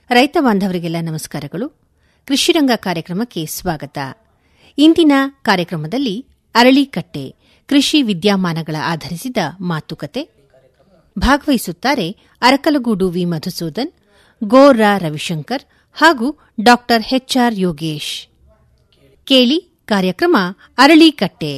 ರೈತ ಬಾಂಧವರಿಗೆಲ್ಲ ನಮಸ್ಕಾರಗಳು ಕೃಷಿರಂಗ ಕಾರ್ಯಕ್ರಮಕ್ಕೆ ಸ್ವಾಗತ ಇಂದಿನ ಕಾರ್ಯಕ್ರಮದಲ್ಲಿ ಅರಳಿಕಟ್ಟೆ ಕೃಷಿ ವಿದ್ಯಮಾನಗಳ ಆಧರಿಸಿದ ಮಾತುಕತೆ ಭಾಗವಹಿಸುತ್ತಾರೆ ಅರಕಲಗೂಡು ವಿ ಮಧುಸೂದನ್ ಗೋರಾ ರವಿಶಂಕರ್ ಹಾಗೂ ಡಾ ಎಚ್ಆರ್ ಯೋಗೇಶ್ ಕೇಳಿ ಕಾರ್ಯಕ್ರಮ ಅರಳಿಕಟ್ಟೆ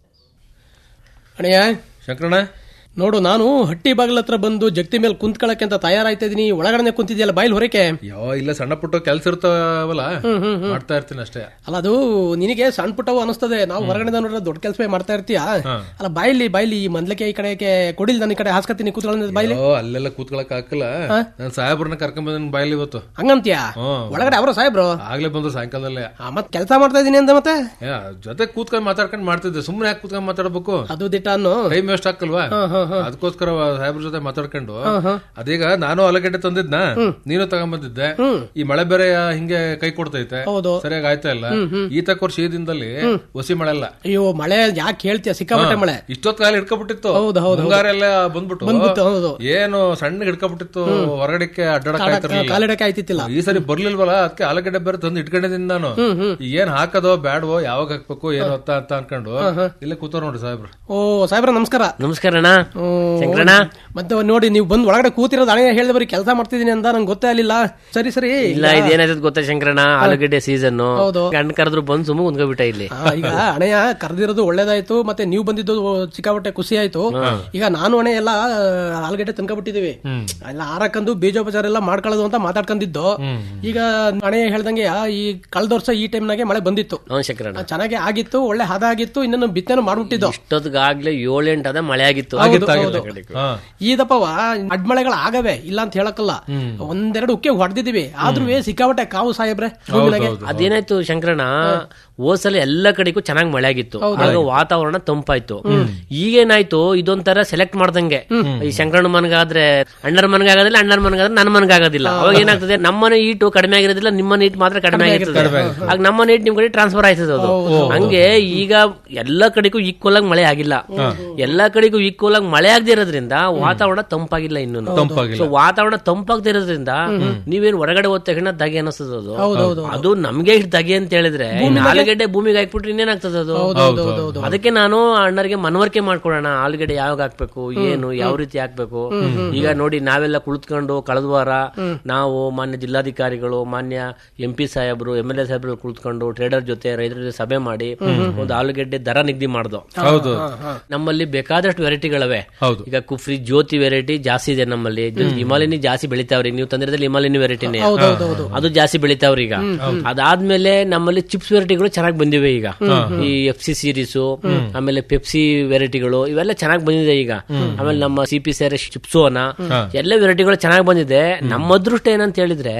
ಅಣ್ಣಯ್ಯ ಶಂಕರಣ್ಣ ನೋಡು ನಾನು ಹಟ್ಟಿ ಬಾಗಿಲ ಹತ್ರ ಬಂದು ಜಗತಿ ಮೇಲೆ ಕುಂತ್ಕೊಳ್ಳಕ್ಕೆ ಅಂತ ತಯಾರಾಯ್ತಾ ಇದೀನಿ ಒಳಗಡೆ ಕುಂತಿದ್ಯಲ್ಲ ಬಾಯಿಲ್ ಹೊರಕೆ ಯೋ ಇಲ್ಲ ಸಣ್ಣ ಪುಟ್ಟ ಕೆಲ್ಸ ಇರ್ತಾವಲ್ಲ ಮಾಡ್ತಾ ಇರ್ತೀನಿ ಅಷ್ಟೇ ಅಲ್ಲ ಅದು ನಿನಗೆ ಸಣ್ಣ ಪುಟ್ಟವು ಅನಿಸ್ತದೆ ನಾವು ಹೊರಗಡೆ ನೋಡಿದ್ರೆ ದೊಡ್ಡ ಕೆಲಸವೇ ಮಾಡ್ತಾ ಇರ್ತೀಯ ಅಲ್ಲ ಬಾಯಿಲಿ ಬಾಯಿಲಿ ಈ ಮಂದ್ಲಕ್ಕೆ ಈ ಕಡೆಗೆ ಕೊಡಿಲ್ ನನ್ನ ಈ ಕಡೆ ಹಾಸ್ಕತ್ತೀನಿ ಕೂತ್ಕೊಳ್ಳೋದು ಬಾಯಿಲಿ ಯೋ ಅಲ್ಲೆಲ್ಲ ಕೂತ್ಕೊಳಕ್ ಹಾಕಲ್ಲ ನಾನ್ ಸಾಹೇಬ್ರನ್ನ ಕರ್ಕೊಂಡ್ ಬಂದಿನ ಬಾಯಲ್ಲಿ ಇವತ್ತು ಹಂಗಂತೀಯ ಹ್ಮ್. ಒಳಗಡೆ ಅವರು ಸಾಹೇಬ್ರು ಆಗ್ಲೇ ಬಂದ್ರು ಸಾಯಂಕಾಲದಲ್ಲೇ ಆ, ಮತ್ ಕೆಲಸ ಮಾಡ್ತಾ ಇದೀನಿ ಅಂದ ಮತ್ತೆ ಏ, ಜೊತೆ ಕೂತ್ಕೊಂಡ್ ಮಾತಾಡ್ಕೊಂಡ್ ಮಾಡ್ತಿದ್ದೆ ಸುಮ್ನೆ ಯಾಕೆ ಕೂತ್ಕೊಂಡ್ ಮಾತಾಡ್ಬೇಕು ಅದು ದಿಟ್ಟ ಅನ್ನು ಟೈಮ್ ವೇಸ್ಟ್ ಹಾಕಲ್ವಾ ಅದಕ್ಕೋಸ್ಕರ ಸಾಹೇಬ್ರ ಜೊತೆ ಮಾತಾಡ್ಕೊಂಡು ಅದೀಗ ನಾನು ಆಲೂಗಡ್ಡೆ ತಂದಿದ್ನ ನೀನು ತಗೊಂಬಂದಿದ್ದೆ ಈ ಮಳೆ ಬೇರೆ ಹಿಂಗೆ ಕೈ ಕೊಡ್ತೈತೆ ಹೌದು. ಸರಿಯಾಗಿ ಆಯ್ತಾ ಇಲ್ಲ ಈ ತಕ್ಕ ಶೀದಿಂದಲ್ಲಿ ಹೊಸಿ ಮಳೆ ಅಲ್ಲ ಅಯ್ಯೋ ಮಳೆ ಯಾಕೆ ಹೇಳ್ತೀಯ ಸಿಕ್ಕಾಪಟ್ಟೆ ಮಳೆ ಇಷ್ಟೊತ್ ಕಾಲ ಹಿಡ್ಕೊಬಿಟ್ಟಿತ್ತು ಹೌದು, ಹೌದು, ಮುಂಗಾರ ಎಲ್ಲ ಬಂದ್ಬಿಟ್ಟು ಬಂದ್ಬಿಟ್ಟು, ಹೌದು. ಏನು ಸಣ್ಣ ಹಿಡ್ಕೊಬಿಟ್ಟಿತ್ತು ಹೊರಗಡೆಕ್ಕೆ ಅಡ್ಡಾಡಕ್ ಆಯ್ತಿರ್ಲಿಲ್ಲ ಕಾಲಿಡಕ್ಕೆ ಆಯ್ತಿತ್ತಿಲ್ಲ ಈ ಸರಿ ಬರ್ಲಿಲ್ವಲ್ಲ ಅದಕ್ಕೆ ಆಲೂಗಡ್ಡೆ ಬೇರೆ ತಂದು ಇಟ್ಕೊಂಡಿದ್ದೀನಿ ನಾನು ಈಗ ಏನ್ ಹಾಕದೋ ಬ್ಯಾಡವೋ ಯಾವಾಗ ಹಾಕ್ಬೇಕು ಏನು ಅಂತ ಅಂತ ಅನ್ಕೊಂಡು ಇಲ್ಲೇ ಕೂತವ್ರ ನೋಡಿ ಸಾಹೇಬ್ರು ಓ ಸಾಹೇಬ್ರ ನಮಸ್ಕಾರ ನಮಸ್ಕಾರ ಅಣ್ಣ ಹ್ಮ್. ಶಂಕರಣ್ಣ ಮತ್ತೆ ನೋಡಿ ನೀವು ಬಂದು ಒಳಗಡೆ ಕೂತಿರೋದು ಹಣೆ ಹೇಳಿದ ಬರೀ ಕೆಲಸ ಮಾಡ್ತಿದೀನಿ ಅಂತ ನಂಗೆ ಗೊತ್ತೇ ಆಗಲಿಲ್ಲ ಸರಿ ಸರಿ ಇಲ್ಲ ಇದೇನಾಯ್ತದ ಗೊತ್ತಾ ಶಂಕರಣ್ಣ ಆಲೂಗಡ್ಡೆ ಸೀಸನ್ ಹೌದು. ಗಂಡ ಕರೆದ್ರು ಬಂದು ಸುಮ್ಮ ಕುಂದ್ಕೊಬಿಟ್ಟ ಇಲ್ಲಿ ಆ, ಈಗ ಹಣೆಯ ಕರೆದಿರೋದು ಒಳ್ಳೇದಾಯ್ತು ಮತ್ತೆ ನೀವು ಬಂದಿದ್ದು ಸಿಕ್ಕಾಪಟ್ಟೆ ಖುಷಿ ಆಯ್ತು ಈಗ ನಾನು ಹಣೆ ಎಲ್ಲ ಆ, ಆಲೂಗಡ್ಡೆ ತಂದ್ಕೊಬಿಟ್ಟಿದೀವಿ ಎಲ್ಲ ಆರಕ್ಕಂದು ಬೀಜೋಪಚಾರ ಎಲ್ಲ ಮಾಡ್ಕೊಳ್ಳೋದು ಅಂತ ಮಾತಾಡ್ಕೊಂಡಿದ್ದು ಈಗ ಹಣೆ ಹೇಳ್ದಂಗೆ ಆ, ಈ ಕಳೆದ ವರ್ಷ ಈ ಟೈಮ್ನಾಗೆ ಮಳೆ ಬಂದಿತ್ತು ಹ್ಞೂ ಶಂಕರಣ್ಣ ಆ, ಚೆನ್ನಾಗಿ ಆಗಿತ್ತು ಒಳ್ಳೆ ಹದ ಆಗಿತ್ತು ಇನ್ನೊಂದು ಬಿತ್ತನೆ ಮಾಡ್ಬಿಟ್ಟಿದ್ದು ಇಷ್ಟೊತ್ತಿಗಾಗ್ಲೇ ಏಳೆಂಟು ಅದ ಮಳೆ ಆಗಿತ್ತು ಹೌದು, ಹೌದು. ಹಾ ಈ ದಪ್ಪವ ಅಡ್ಮಳೆಗಳು ಆಗವೆ ಇಲ್ಲ ಅಂತ ಹೇಳಕ್ಕಲ್ಲ ಒಂದೆರಡು ಉಕ್ಕೆ ಹೊಡೆದಿದೀವಿ ಆದ್ರೂ ಸಿಕ್ಕಾಪಟ್ಟೆ ಕಾವು ಸಾಹೇಬ್ರೆ ಭೂಮಿನಾಗೆ. ಅದೇನಾಯ್ತು ಶಂಕರಣ್ಣ ಹೋದ್ಸಲ ಎಲ್ಲ ಕಡೆಗೂ ಚೆನ್ನಾಗಿ ಮಳೆ ಆಗಿತ್ತು ಆಗ ವಾತಾವರಣ ತಂಪಾಯ್ತು ಈಗೇನಾಯ್ತು ಇದೊಂಥರ ಸೆಲೆಕ್ಟ್ ಮಾಡ್ದಂಗೆ ಈ ಶಂಕರಣ್ಣ ಮನ್ಗಾದ್ರೆ ಅಣ್ಣರ ಮನ್ಗಾಗೋದಿಲ್ಲ ಅಣ್ಣರ ಮನ್ಗಾದ್ರೆ ನನ್ನ ಮನ್ಗಾಗೋದಿಲ್ಲ ಅವಾಗ ಏನಾಗ್ತದೆ ನಮ್ಮನೆ ಈಟು ಕಡಿಮೆ ಆಗಿರೋದಿಲ್ಲ ನಿಮ್ಮ ನೀಟ್ ಮಾತ್ರ ಕಡಿಮೆ ಆಗಿರ್ತದೆ ಆಗ ನಮ್ಮ ನೀಟ್ ನಿಮ್ ಕಡೆ ಟ್ರಾನ್ಸ್ಫರ್ ಆಯ್ತದೆ ಅದು ಹಂಗೆ ಈಗ ಎಲ್ಲ ಕಡೆಗೂ ಈಕ್ವಲ್ ಆಗಿ ಮಳೆ ಆಗಿಲ್ಲ ಎಲ್ಲ ಕಡೆಗೂ ಈಕ್ವಲ್ ಆಗಿ ಮಳೆ ಆಗದೆ ಇರೋದ್ರಿಂದ ವಾತಾವರಣ ತಂಪಾಗಿಲ್ಲ ಇನ್ನು ತಂಪಾಗಿಲ್ಲ. ಸೊ ವಾತಾವರಣ ತಂಪಾಗದೆ ಇರೋದ್ರಿಂದ ನೀವೇನ್ ಹೊರಗಡೆ ಹೋದ ತಕ್ಷಣ ದಗೆ ಅನಿಸ್ತದ ಅದು ಹೌದೌದು ಅದು ನಮ್ಗೆ ಇಷ್ಟು ದಗೆ ಅಂತ ಹೇಳಿದ್ರೆ ಇನ್ನು ಆಲೂಗಡ್ಡೆ ಭೂಮಿಗೆ ಹಾಕ್ಬಿಟ್ರೆ ಇನ್ನೇನಾಗ್ತದೆ ಅದು ಹೌದೌದು ಅದಕ್ಕೆ ನಾನು ಅಣ್ಣರಿಗೆ ಮನವರಿಕೆ ಮಾಡ್ಕೊಡೋಣ ಆಲೂಗಡ್ಡೆ ಯಾವಾಗ ಹಾಕ್ಬೇಕು ಏನು ಯಾವ ರೀತಿ ಹಾಕ್ಬೇಕು ಈಗ ನೋಡಿ ನಾವೆಲ್ಲ ಕುಳಿತುಕೊಂಡು ಕಳೆದ ವಾರ ನಾವು ಮಾನ್ಯ ಜಿಲ್ಲಾಧಿಕಾರಿಗಳು ಮಾನ್ಯ ಎಂ ಪಿ ಸಾಹೇಬರು ಎಂ ಎಲ್ ಎ ಸಾಹೇಬರು ಕುಳಿತುಕೊಂಡು ಟ್ರೇಡರ್ ಜೊತೆ ರೈತರ ಜೊತೆ ಸಭೆ ಮಾಡಿ ಒಂದು ಆಲೂಗಡ್ಡೆ ದರ ನಿಗದಿ ಮಾಡ್ದು ಹೌದು ನಮ್ಮಲ್ಲಿ ಬೇಕಾದಷ್ಟು ವೆರೈಟಿಗಳವೆ ಹೌದು. ಈಗ ಕುಫ್ರಿ ಜ್ಯೋತಿ ವೆರೈಟಿ ಜಾಸ್ತಿ ಇದೆ ನಮ್ಮಲ್ಲಿ ಹಿಮಾಲಯನಿ ಜಾಸ್ತಿ ಬೆಳಿತಾವ್ರಿ ನೀವು ತಂದಿರೋದ್ರಲ್ಲಿ ಹಿಮಾಲಯನಿ ವೆರೈಟಿನೇ ಅದು ಜಾಸ್ತಿ ಬೆಳಿತಾವ್ರಿ ಈಗ ಅದಾದ್ಮೇಲೆ ನಮ್ಮಲ್ಲಿ ಚಿಪ್ಸ್ ವೆರೈಟಿಗಳು ಚೆನ್ನಾಗಿ ಬಂದಿವೆ ಈಗ ಈ ಎಫ್ ಸಿ ಸೀರೀಸ್ ಆಮೇಲೆ ಪೆಪ್ಸಿ ವೆರೈಟಿಗಳು ಇವೆಲ್ಲ ಚೆನ್ನಾಗಿ ಬಂದಿದೆ ಈಗ ಆಮೇಲೆ ನಮ್ಮ ಸಿ ಪಿ ಸೇರೆ ಚಿಪ್ಸೋನ ಎಲ್ಲ ವೆರೈಟಿಗಳು ಚೆನ್ನಾಗಿ ಬಂದಿದೆ ನಮ್ಮ ಅದೃಷ್ಟ ಏನಂತ ಹೇಳಿದ್ರೆ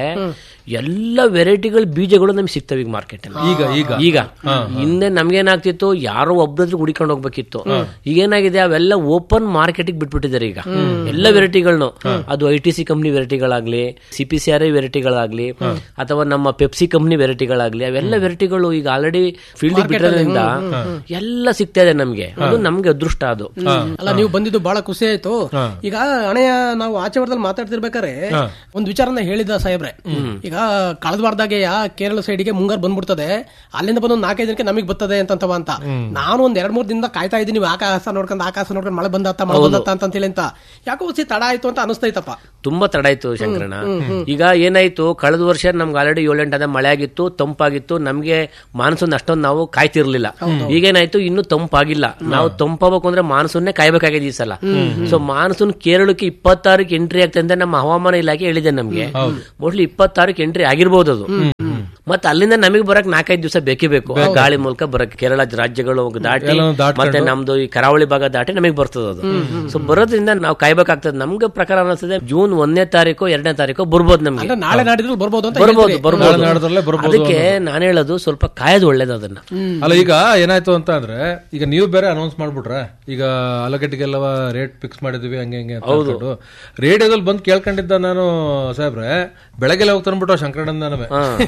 ಎಲ್ಲ ವೆರೈಟಿಗಳ ಬೀಜಗಳು ನಮ್ಗೆ ಸಿಗ್ತವೆ ಈಗ ಮಾರ್ಕೆಟ್ ಈಗ ಈಗ ಈಗ ಹಿಂದೆ ನಮ್ಗೇನಾಗ್ತಿತ್ತು ಯಾರೋ ಒಬ್ಬರತ್ರ ಹುಡಿಕೊಂಡು ಹೋಗ್ಬೇಕಿತ್ತು ಈಗೇನಾಗಿದೆ ಅವೆಲ್ಲ ಓಪನ್ ಮಾರ್ಕೆಟಿಗೆ ಬಿಟ್ಬಿಟ್ಟಿದ್ದಾರೆ ಈಗ ಎಲ್ಲ ವೆರೈಟಿಗಳನ್ನು ಅದು ಐ ಟಿ ಸಿ ಕಂಪ್ನಿ ವೆರೈಟಿಗಳಾಗ್ಲಿ C P C R I ವೆರೈಟಿಗಳಾಗ್ಲಿ ಅಥವಾ ನಮ್ಮ ಪೆಪ್ಸಿ ಕಂಪ್ನಿ ವೆರೈಟಿಗಳಾಗ್ಲಿ ಅವೆಲ್ಲ ವೆರೈಟಿಗಳು ಈಗ ಆಲ್ರೆಡಿ ಫೀಲ್ಡ್ ಬಿಟ್ಟಿರೋದ್ರಿಂದ ಎಲ್ಲ ಸಿಗ್ತಾ ಇದೆ ನಮ್ಗೆ ಅದು ನಮ್ಗೆ ಅದೃಷ್ಟ ಅದು ಅಲ್ಲ ನೀವು ಬಂದಿದ್ದು ಬಹಳ ಖುಷಿ ಆಯ್ತು ಈಗ ಹಣೆಯ ನಾವು ಆಚೆ ವಾರದಲ್ಲಿ ಮಾತಾಡ್ತಿರ್ಬೇಕಾರೆ ಒಂದ್ ವಿಚಾರನ ಹೇಳಿದ ಸಾಹೇಬ್ರೆ ಈಗ ಕಳೆದ ವಾರದಾಗೆ ಯಾ ಕೇರಳ ಸೈಡ್ಗೆ ಮುಂಗಾರು ಬಂದ್ಬಿಡ್ತದೆ ಅಲ್ಲಿಂದ ಬಂದು ಒಂದ್ ನಾಲ್ಕೈದು ದಿನಕ್ಕೆ ನಮಗೆ ಬರ್ತದೆ ಅಂತಂತವ ಅಂತ ನಾನು ಒಂದ್ ಎರಡ್ ಮೂರ್ ದಿನದಿಂದ ಕಾಯ್ತಾ ಇದ್ದೀನಿ ನೀವು ಆಕಾಶ ನೋಡ್ಕೊಂಡು ಆಕಾಶ ನೋಡ್ಕೊಂಡು ಮಳೆ ಬಂದತ್ತ ಮಳೆ ಬಂದತ್ತ ಅಂತ ಹೇಳಿ ಅಂತ ಯಾಕೋ ಒಂದ್ಸಿ ತಡ ಆಯ್ತು ಅಂತ ಅನಿಸ್ತೈತಪ್ಪ ತುಂಬಾ ತಡ ಆಯ್ತು ಶಂಕರಣ್ಣ ಈಗ ಏನಾಯ್ತು ಕಳೆದ ವರ್ಷ ನಮ್ಗೆ ಆಲ್ರೆಡಿ ಏಳೆಂಟು ಅದ ಮಳೆ ಆಗಿತ್ತು ತಂಪಾಗಿತ್ತು ನಮ್ಗೆ ಮಾನ್ಸೂನ್ ಅಷ್ಟೊಂದು ನಾವು ಕಾಯ್ತಿರ್ಲಿಲ್ಲ ಈಗೇನಾಯ್ತು ಇನ್ನು ತಂಪಾಗಿಲ್ಲ ನಾವು ತಂಪಾಗಬೇಕು ಅಂದ್ರೆ ಮಾನ್ಸೂನ್ನೇ ಕಾಯ್ಬೇಕಾಗಿದೆ ಈ ಸಲ ಸೊ ಮಾನ್ಸೂನ್ ಕೇರಳಕ್ಕೆ ಇಪ್ಪತ್ತಾರಕ್ಕೆ ಎಂಟ್ರಿ ಆಗ್ತದೆ ಅಂತ ನಮ್ಮ ಹವಾಮಾನ ಇಲಾಖೆ ಹೇಳಿದೆ ನಮ್ಗೆ ಮೋಸ್ಟ್ಲಿ ಇಪ್ಪತ್ತಾರಕ್ಕೆ ಎಂಟ್ರಿ ಆಗಿರ್ಬೋದು ಅದು ಮತ್ತೆ ಅಲ್ಲಿಂದ ನಮಗೆ ಬರಕ್ ನಾಲ್ಕೈದು ದಿವಸ ಬೇಕೇ ಬೇಕು ಗಾಳಿ ಮೂಲಕ ಬರಕ್ ಕೇರಳ ರಾಜ್ಯಗಳು ದಾಟಿ ಎಲ್ಲನೂ ದಾಟ್ಕೊಂಡು. ಮತ್ತೆ ನಮ್ದು ಈ ಕರಾವಳಿ ಭಾಗ ದಾಟಿ ನಮಗೆ ಬರ್ತದೆ ಅದು ಸೊ ಬರೋದ್ರಿಂದ ನಾವು ಕಾಯ್ಬೇಕಾಗ್ತದೆ ನಮ್ಗೆ ಪ್ರಕಾರ ಅನಿಸ್ತದೆ ಜೂನ್ ಒಂದನೇ ತಾರೀಕು ಎರಡನೇ ತಾರೀಕು ಬರ್ಬೋದು ನಮ್ಗೆ ಅಂದ್ರೆ ನಾಳೆ ನಾಡಿದ್ರು ಬರ್ಬೋದು ಅಂತ ಬರ್ಬೋದು ಹೇಳ್ತೀರಿ. ಬರ್ಬೋದು ನಾಳೆ ನಾಡ್ದ್ರಲ್ಲೇ ಬರ್ಬೋದು ಅದಕ್ಕೆ ನಾನು ಹೇಳೋದು ಸ್ವಲ್ಪ ಕಾಯೋದು ಒಳ್ಳೇದು ಅದನ್ನ ಅಲ್ಲ ಈಗ ಏನಾಯ್ತು ಅಂತ ಅಂದ್ರೆ ಈಗ ನೀವು ಬೇರೆ ಅನೌನ್ಸ್ ಮಾಡ್ಬಿಟ್ರೆ ಈಗ ಆಲೂಗಡ್ಡೆಗೆಲ್ಲವ ರೇಟ್ ಫಿಕ್ಸ್ ಮಾಡಿದ್ವಿ ಹಂಗೆ ಹಂಗೆ ಅಂತ ಅನ್ಕೊಂಡು ರೇಡಿಯೋದಲ್ಲಿ ಬಂದು ಕೇಳ್ಕೊಂಡಿದ್ದ ನಾನು ಸಾಹೇಬ್ರೆ ಬೆಳಗ್ಗೆ ಹೋಗಿ ತಂದ್ಬಿಟ್ಟು ಶಂಕರಣ್ಣನ ಅವನ್ ಇಪ್ಪತ್ತು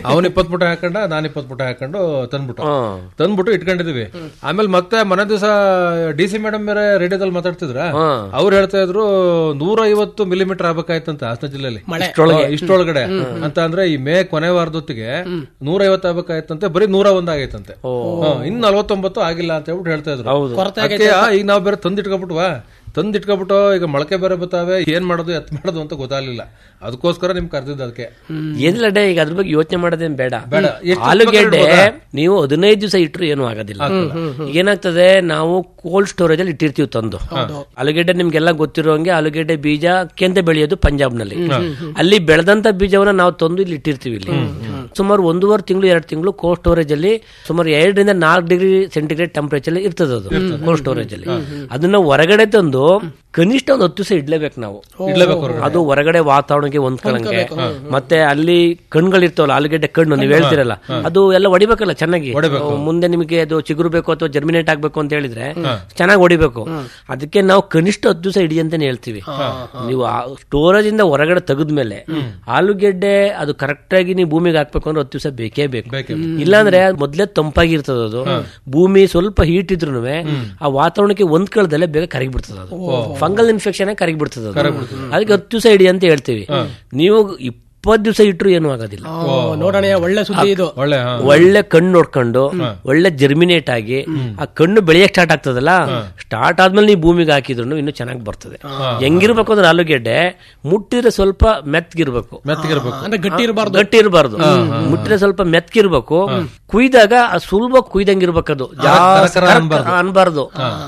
ಇಪ್ಪತ್ ಪುಟ ಹಾಕೊಂಡ ನಾನ್ ಇಪ್ಪತ್ ಪುಟ ಹಾಕೊಂಡು ತಂದ್ಬಿಟ್ಟು ಹ್ಮ್. ತಂದ್ಬಿಟ್ಟು ಇಟ್ಕೊಂಡಿದೀವಿ ಆಮೇಲೆ ಮತ್ತೆ ಮನೆ ದಿವಸ ಡಿ ಸಿ ಮೇಡಮ್ ಬೇರೆ ರೇಡಿಯೋದಲ್ಲಿ ಮಾತಾಡ್ತಿದ್ರ ಅವ್ರು ಹೇಳ್ತಾ ಇದ್ರು ನೂರ ಐವತ್ತು ಮಿಲಿಮೀಟರ್ ಆಗ್ಬೇಕಾಯ್ತಂತ ಹಾಸನ ಜಿಲ್ಲೆಯಲ್ಲಿ ಇಷ್ಟ್ರೊಳಗೆ. ಹಾ, ಇಷ್ಟ್ರೊಳಗಡೆ ಅಂತ ಅಂದ್ರೆ ಈ ಮೇ ಕೊನೆ ವಾರದೊತ್ತಿಗೆ ನೂರ ಐವತ್ತು ಆಗ್ಬೇಕಾಯ್ತಂತೆ ಬರೀ ನೂರ ಒಂದ್ ಆಗೈತಂತೆ ಹಾ, ಇನ್ನು ನಲವತ್ತೊಂಬತ್ತು ಆಗಿಲ್ಲ ಅಂತ ಹೇಳ್ಬಿಟ್ಟು ಹೇಳ್ತಾ ಇದ್ರು ಅದಕ್ಕೆ ಈಗ ನಾವ್ ಬೇರೆ ತಂದಿಟ್ಕೊಬಿಟ್ವಾ ತಂದಿಟ್ಕೊಬಿಟ್ಟು ಈಗ ಮೊಳಕೆ ಬೇರೆ ಬರ್ತಾವೆ ಏನ್ ಮಾಡೋದು ಎತ್ ಮಾಡೋದು ಅಂತ ಗೊತ್ತಾಗ್ಲಿಲ್ಲ ಅದಕ್ಕೋಸ್ಕರ ನಿಮ್ ಕರ್ದಿದ್ದು ಅದಕ್ಕೆ ಏನಿಲ್ಲ ಈಗ ಅದ್ರ ಬಗ್ಗೆ ಯೋಚನೆ ಮಾಡೋದೇನ್ ಬೇಡ ಬೇಡ. ಎಷ್ಟು ಆಲೂಗೆಡ್ಡೆ ನೀವು ಹದಿನೈದು ದಿವಸ ಇಟ್ಟರು ಏನು ಆಗೋದಿಲ್ಲ ಏನಾಗ್ತದೆ ನಾವು ಕೋಲ್ಡ್ ಸ್ಟೋರೇಜ್ ಅಲ್ಲಿ ಇಟ್ಟಿರ್ತೀವಿ ತಂದು ಆಲೂಗೆಡ್ಡೆ ನಿಮ್ಗೆಲ್ಲ ಗೊತ್ತಿರೋಂಗೆ ಆಲೂಗೆಡ್ಡೆ ಬೀಜ ಕೆಂತೆ ಬೆಳೆಯೋದು ಪಂಜಾಬ್ನಲ್ಲಿ ಅಲ್ಲಿ ಬೆಳೆದಂತ ಬೀಜವನ್ನ ನಾವು ತಂದು ಇಲ್ಲಿ ಇಟ್ಟಿರ್ತೀವಿ ಇಲ್ಲಿ ಸುಮಾರು ಒಂದೂವರೆ ತಿಂಗಳು ಎರಡು ತಿಂಗಳು ಕೋಲ್ಡ್ ಸ್ಟೋರೇಜ್ ಅಲ್ಲಿ ಸುಮಾರು ಎರಡರಿಂದ ನಾಲ್ಕು ಡಿಗ್ರಿ ಸೆಂಟಿಗ್ರೇಡ್ ಟೆಂಪರೇಚರ್ ಅಲ್ಲಿ ಇರ್ತದೆ ಅದು ಕೋಲ್ಡ್ ಸ್ಟೋರೇಜ್ ಅಲ್ಲಿ ಅದನ್ನ ಹೊರಗಡೆ ತಂದು ಕನಿಷ್ಠ ಒಂದು ಹತ್ತು ದಿವಸ ಇಡ್ಲೇಬೇಕು ನಾವು ಇಡ್ಲೇಬೇಕು ಹೊರಗಡೆ. ಅದು ಹೊರಗಡೆ ವಾತಾವರಣಕ್ಕೆ ಹೊಂದ್ಕೊಳ್ಳಂಗೆ ಮತ್ತೆ ಅಲ್ಲಿ ಕಣ್ಗಳಿರ್ತಾವಲ್ಲ ಆಲೂಗೆಡ್ಡೆ ಕಣ್ಣು ನೀವು ಹೇಳ್ತಿರಲ್ಲ ಅದು ಎಲ್ಲ ಹೊಡಿಬೇಕಲ್ಲ ಚೆನ್ನಾಗಿ ಮುಂದೆ ನಿಮಗೆ ಅದು ಚಿಗುರು ಬೇಕು ಅಥವಾ ಜರ್ಮಿನೇಟ್ ಆಗ್ಬೇಕು ಅಂತ ಹೇಳಿದ್ರೆ ಚೆನ್ನಾಗಿ ಹೊಡಿಬೇಕು ಅದಕ್ಕೆ ನಾವು ಕನಿಷ್ಠ ಹತ್ತು ದಿವಸ ಇಡಿ ಅಂತಾನೆ ಹೇಳ್ತೀವಿ ನೀವು ಸ್ಟೋರೇಜ್ ಇಂದ ಹೊರಗಡೆ ತೆಗೆದ್ಮೇಲೆ ಆಲೂಗೆಡ್ಡೆ ಅದು ಕರೆಕ್ಟ್ ಆಗಿ ನೀವು ಭೂಮಿಗೆ ಹಾಕ್ಬೇಕು ಅಂದ್ರೆ ಹತ್ತು ದಿವಸ ಬೇಕೇ ಬೇಕು ಇಲ್ಲಾಂದ್ರೆ ಅದು ಮೊದ್ಲೇ ತಂಪಾಗಿರ್ತದ ಅದು ಭೂಮಿ ಸ್ವಲ್ಪ ಹೀಟ್ ಇದ್ರು ಆ ವಾತಾವರಣಕ್ಕೆ ಹೊಂದ್ಕೊಳ್ದಲ್ಲೇ ಬೇಗ ಕರಗಿಬಿಡ್ತದೆ ಅದು ಫಂಗಲ್ ಇನ್ಫೆಕ್ಷನ್ ಕರಗಿಬಿಡ್ತದೆ ಅದು ಅದಕ್ಕೆ ಹತ್ತು ದಿವಸ ಇಡಿ ಅಂತ ಹೇಳ್ತೀವಿ ನೀವು ಇಪ್ಪತ್ತು ದಿವಸ ಇಟ್ರು ಏನು ಆಗೋದಿಲ್ಲ ಓ, ನೋಡೋಣ ಒಳ್ಳೆ ಸುದ್ದಿ ಇದು ಒಳ್ಳೆ ಹಾ. ಒಳ್ಳೆ ಕಣ್ಣು ನೋಡ್ಕೊಂಡು ಒಳ್ಳೆ ಜರ್ಮಿನೇಟ್ ಆಗಿ ಆ ಕಣ್ಣು ಬೆಳೆಯಕ್ ಸ್ಟಾರ್ಟ್ ಆಗ್ತದಲ್ಲ ಸ್ಟಾರ್ಟ್ ಆದ್ಮೇಲೆ ನೀವು ಭೂಮಿಗೆ ಹಾಕಿದ್ರು ಇನ್ನು ಚೆನ್ನಾಗಿ ಬರ್ತದೆ ಹೆಂಗಿರ್ಬೇಕು ಅಂದ್ರೆ ಆಲೂಗೆಡ್ಡೆ ಮುಟ್ಟಿದ್ರೆ ಸ್ವಲ್ಪ ಮೆತ್ತಗಿರ್ಬೇಕು ಮೆತ್ತಗಿರ್ಬೇಕು ಅಂದ್ರೆ ಗಟ್ಟಿ ಇರಬಾರ್ದು ಗಟ್ಟಿ ಇರಬಾರ್ದು ಮುಟ್ಟಿದ್ರೆ ಸ್ವಲ್ಪ ಮೆತ್ಕಿರ್ಬೇಕು ಕುಯ್ದಾಗ ಆ ಸುಲಭ ಕುಯ್ದಂಗಿರ್ಬೇಕು ಅದು ಜಾಸ್ತಿ ಕರ ಕರ ಕರ ಅನ್ಬಾರ್ದು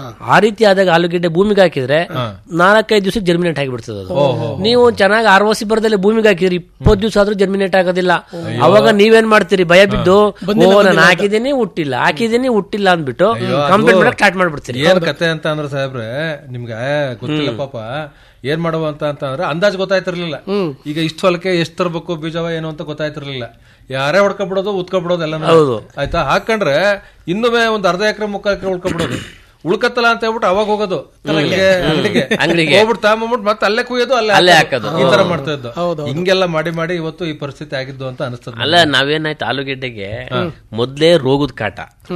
ಆ ರೀತಿ ಆದಾಗ ಆಲೂಗೆಡ್ಡೆ ಭೂಮಿಗೆ ಹಾಕಿದ್ರೆ ನಾಲ್ಕೈದು ದಿವಸ ಜರ್ಮಿನೇಟ್ ಆಗಿಬಿಡ್ತದೆ ಅದು ನೀವು ಚೆನ್ನಾಗಿ ಆರ್ವಸಿ ಬರದಲ್ಲಿ ಭೂಮಿಗೆ ಹಾಕಿದ್ರಿ ಇಪ್ಪತ್ತು ದಿವಸ ಆದ್ರೂ ಜರ್ಮಿನೇಟ್ ಆಗೋದಿಲ್ಲ ಅವಾಗ ನೀವೇನ್ ಮಾಡ್ತೀರಿ ಭಯ ಬಿದ್ದು ಓ ನಾನು ಹಾಕಿದ್ದೀನಿ ಹುಟ್ಟಿಲ್ಲ ಹಾಕಿದ್ದೀನಿ ಹುಟ್ಟಿಲ್ಲ ಅಂದ್ಬಿಟ್ಟು ಕಂಪ್ಲೇಂಟ್ ಮಾಡಕ್ ಸ್ಟಾರ್ಟ್ ಮಾಡ್ಬಿಡ್ತೀರಿ ಏನ್ ಕತೆ ಅಂತ ಅಂದ್ರೆ ಸಾಹೇಬ್ರೆ ನಿಮ್ಗೆ ಗೊತ್ತಿಲ್ಲ ಪಾಪ ಏನ್ ಮಾಡುವ ಅಂತ ಅಂತ ಅಂದ್ರೆ ಅಂದಾಜ್ ಗೊತ್ತಾಯ್ತಿರ್ಲಿಲ್ಲ ಈಗ ಇಷ್ಟು ಹೊಲಕ್ಕೆ ಎಷ್ಟ್ ತರಬೇಕು ಬೀಜವ ಏನು ಅಂತ ಗೊತ್ತಾಯ್ತಿರ್ಲಿಲ್ಲ ಯಾರೇ ಹೊಡ್ಕೊಬಿಡೋದು ಉತ್ಕೊಬಿಡೋದು ಎಲ್ಲ ಹೌದು. ಆಯ್ತಾ ಹಾಕೊಂಡ್ರೆ ಇನ್ನುವೇ ಒಂದ್ ಅರ್ಧ ಎಕರೆ ಮುಕ್ಕಾಲ್ ಎಕರೆ ಉಳ್ಕೊಬಿಡೋದು ಉಳ್ಕತ್ತಲ್ಲ ಅಂತ ಹೇಳ್ಬಿಟ್ಟು ಅವಾಗ ಹೋಗೋದು ತರಕ್ಕೆ, ಅಂಗಡಿಗೆ ಅಂಗಡಿಗೆ. ಹೋಗ್ಬಿಟ್ಟು ತಗೊಂಬಿಟ್ಟು ಮತ್ತೆ ಅಲ್ಲೇ ಕುಯ್ಯೋದು ಅಲ್ಲೇ ಅಲ್ಲೇ ಹಾಕೋದು. ಹಾಕೋದು. ಈ ತರ ಮಾಡ್ತಾ ಇದ್ದು ಹಿಂಗೆಲ್ಲ ಮಾಡಿ ಮಾಡಿ ಇವತ್ತು ಈ ಪರಿಸ್ಥಿತಿ ಆಗಿದ್ದು ಅಂತ ಅನಿಸ್ತದೆ ಅಲ್ಲ ನಾವೇನಾಯ್ತು ಆಲೂಗೆಡ್ಡೆಗೆ ಮೊದ್ಲೇ ರೋಗದ ಕಾಟ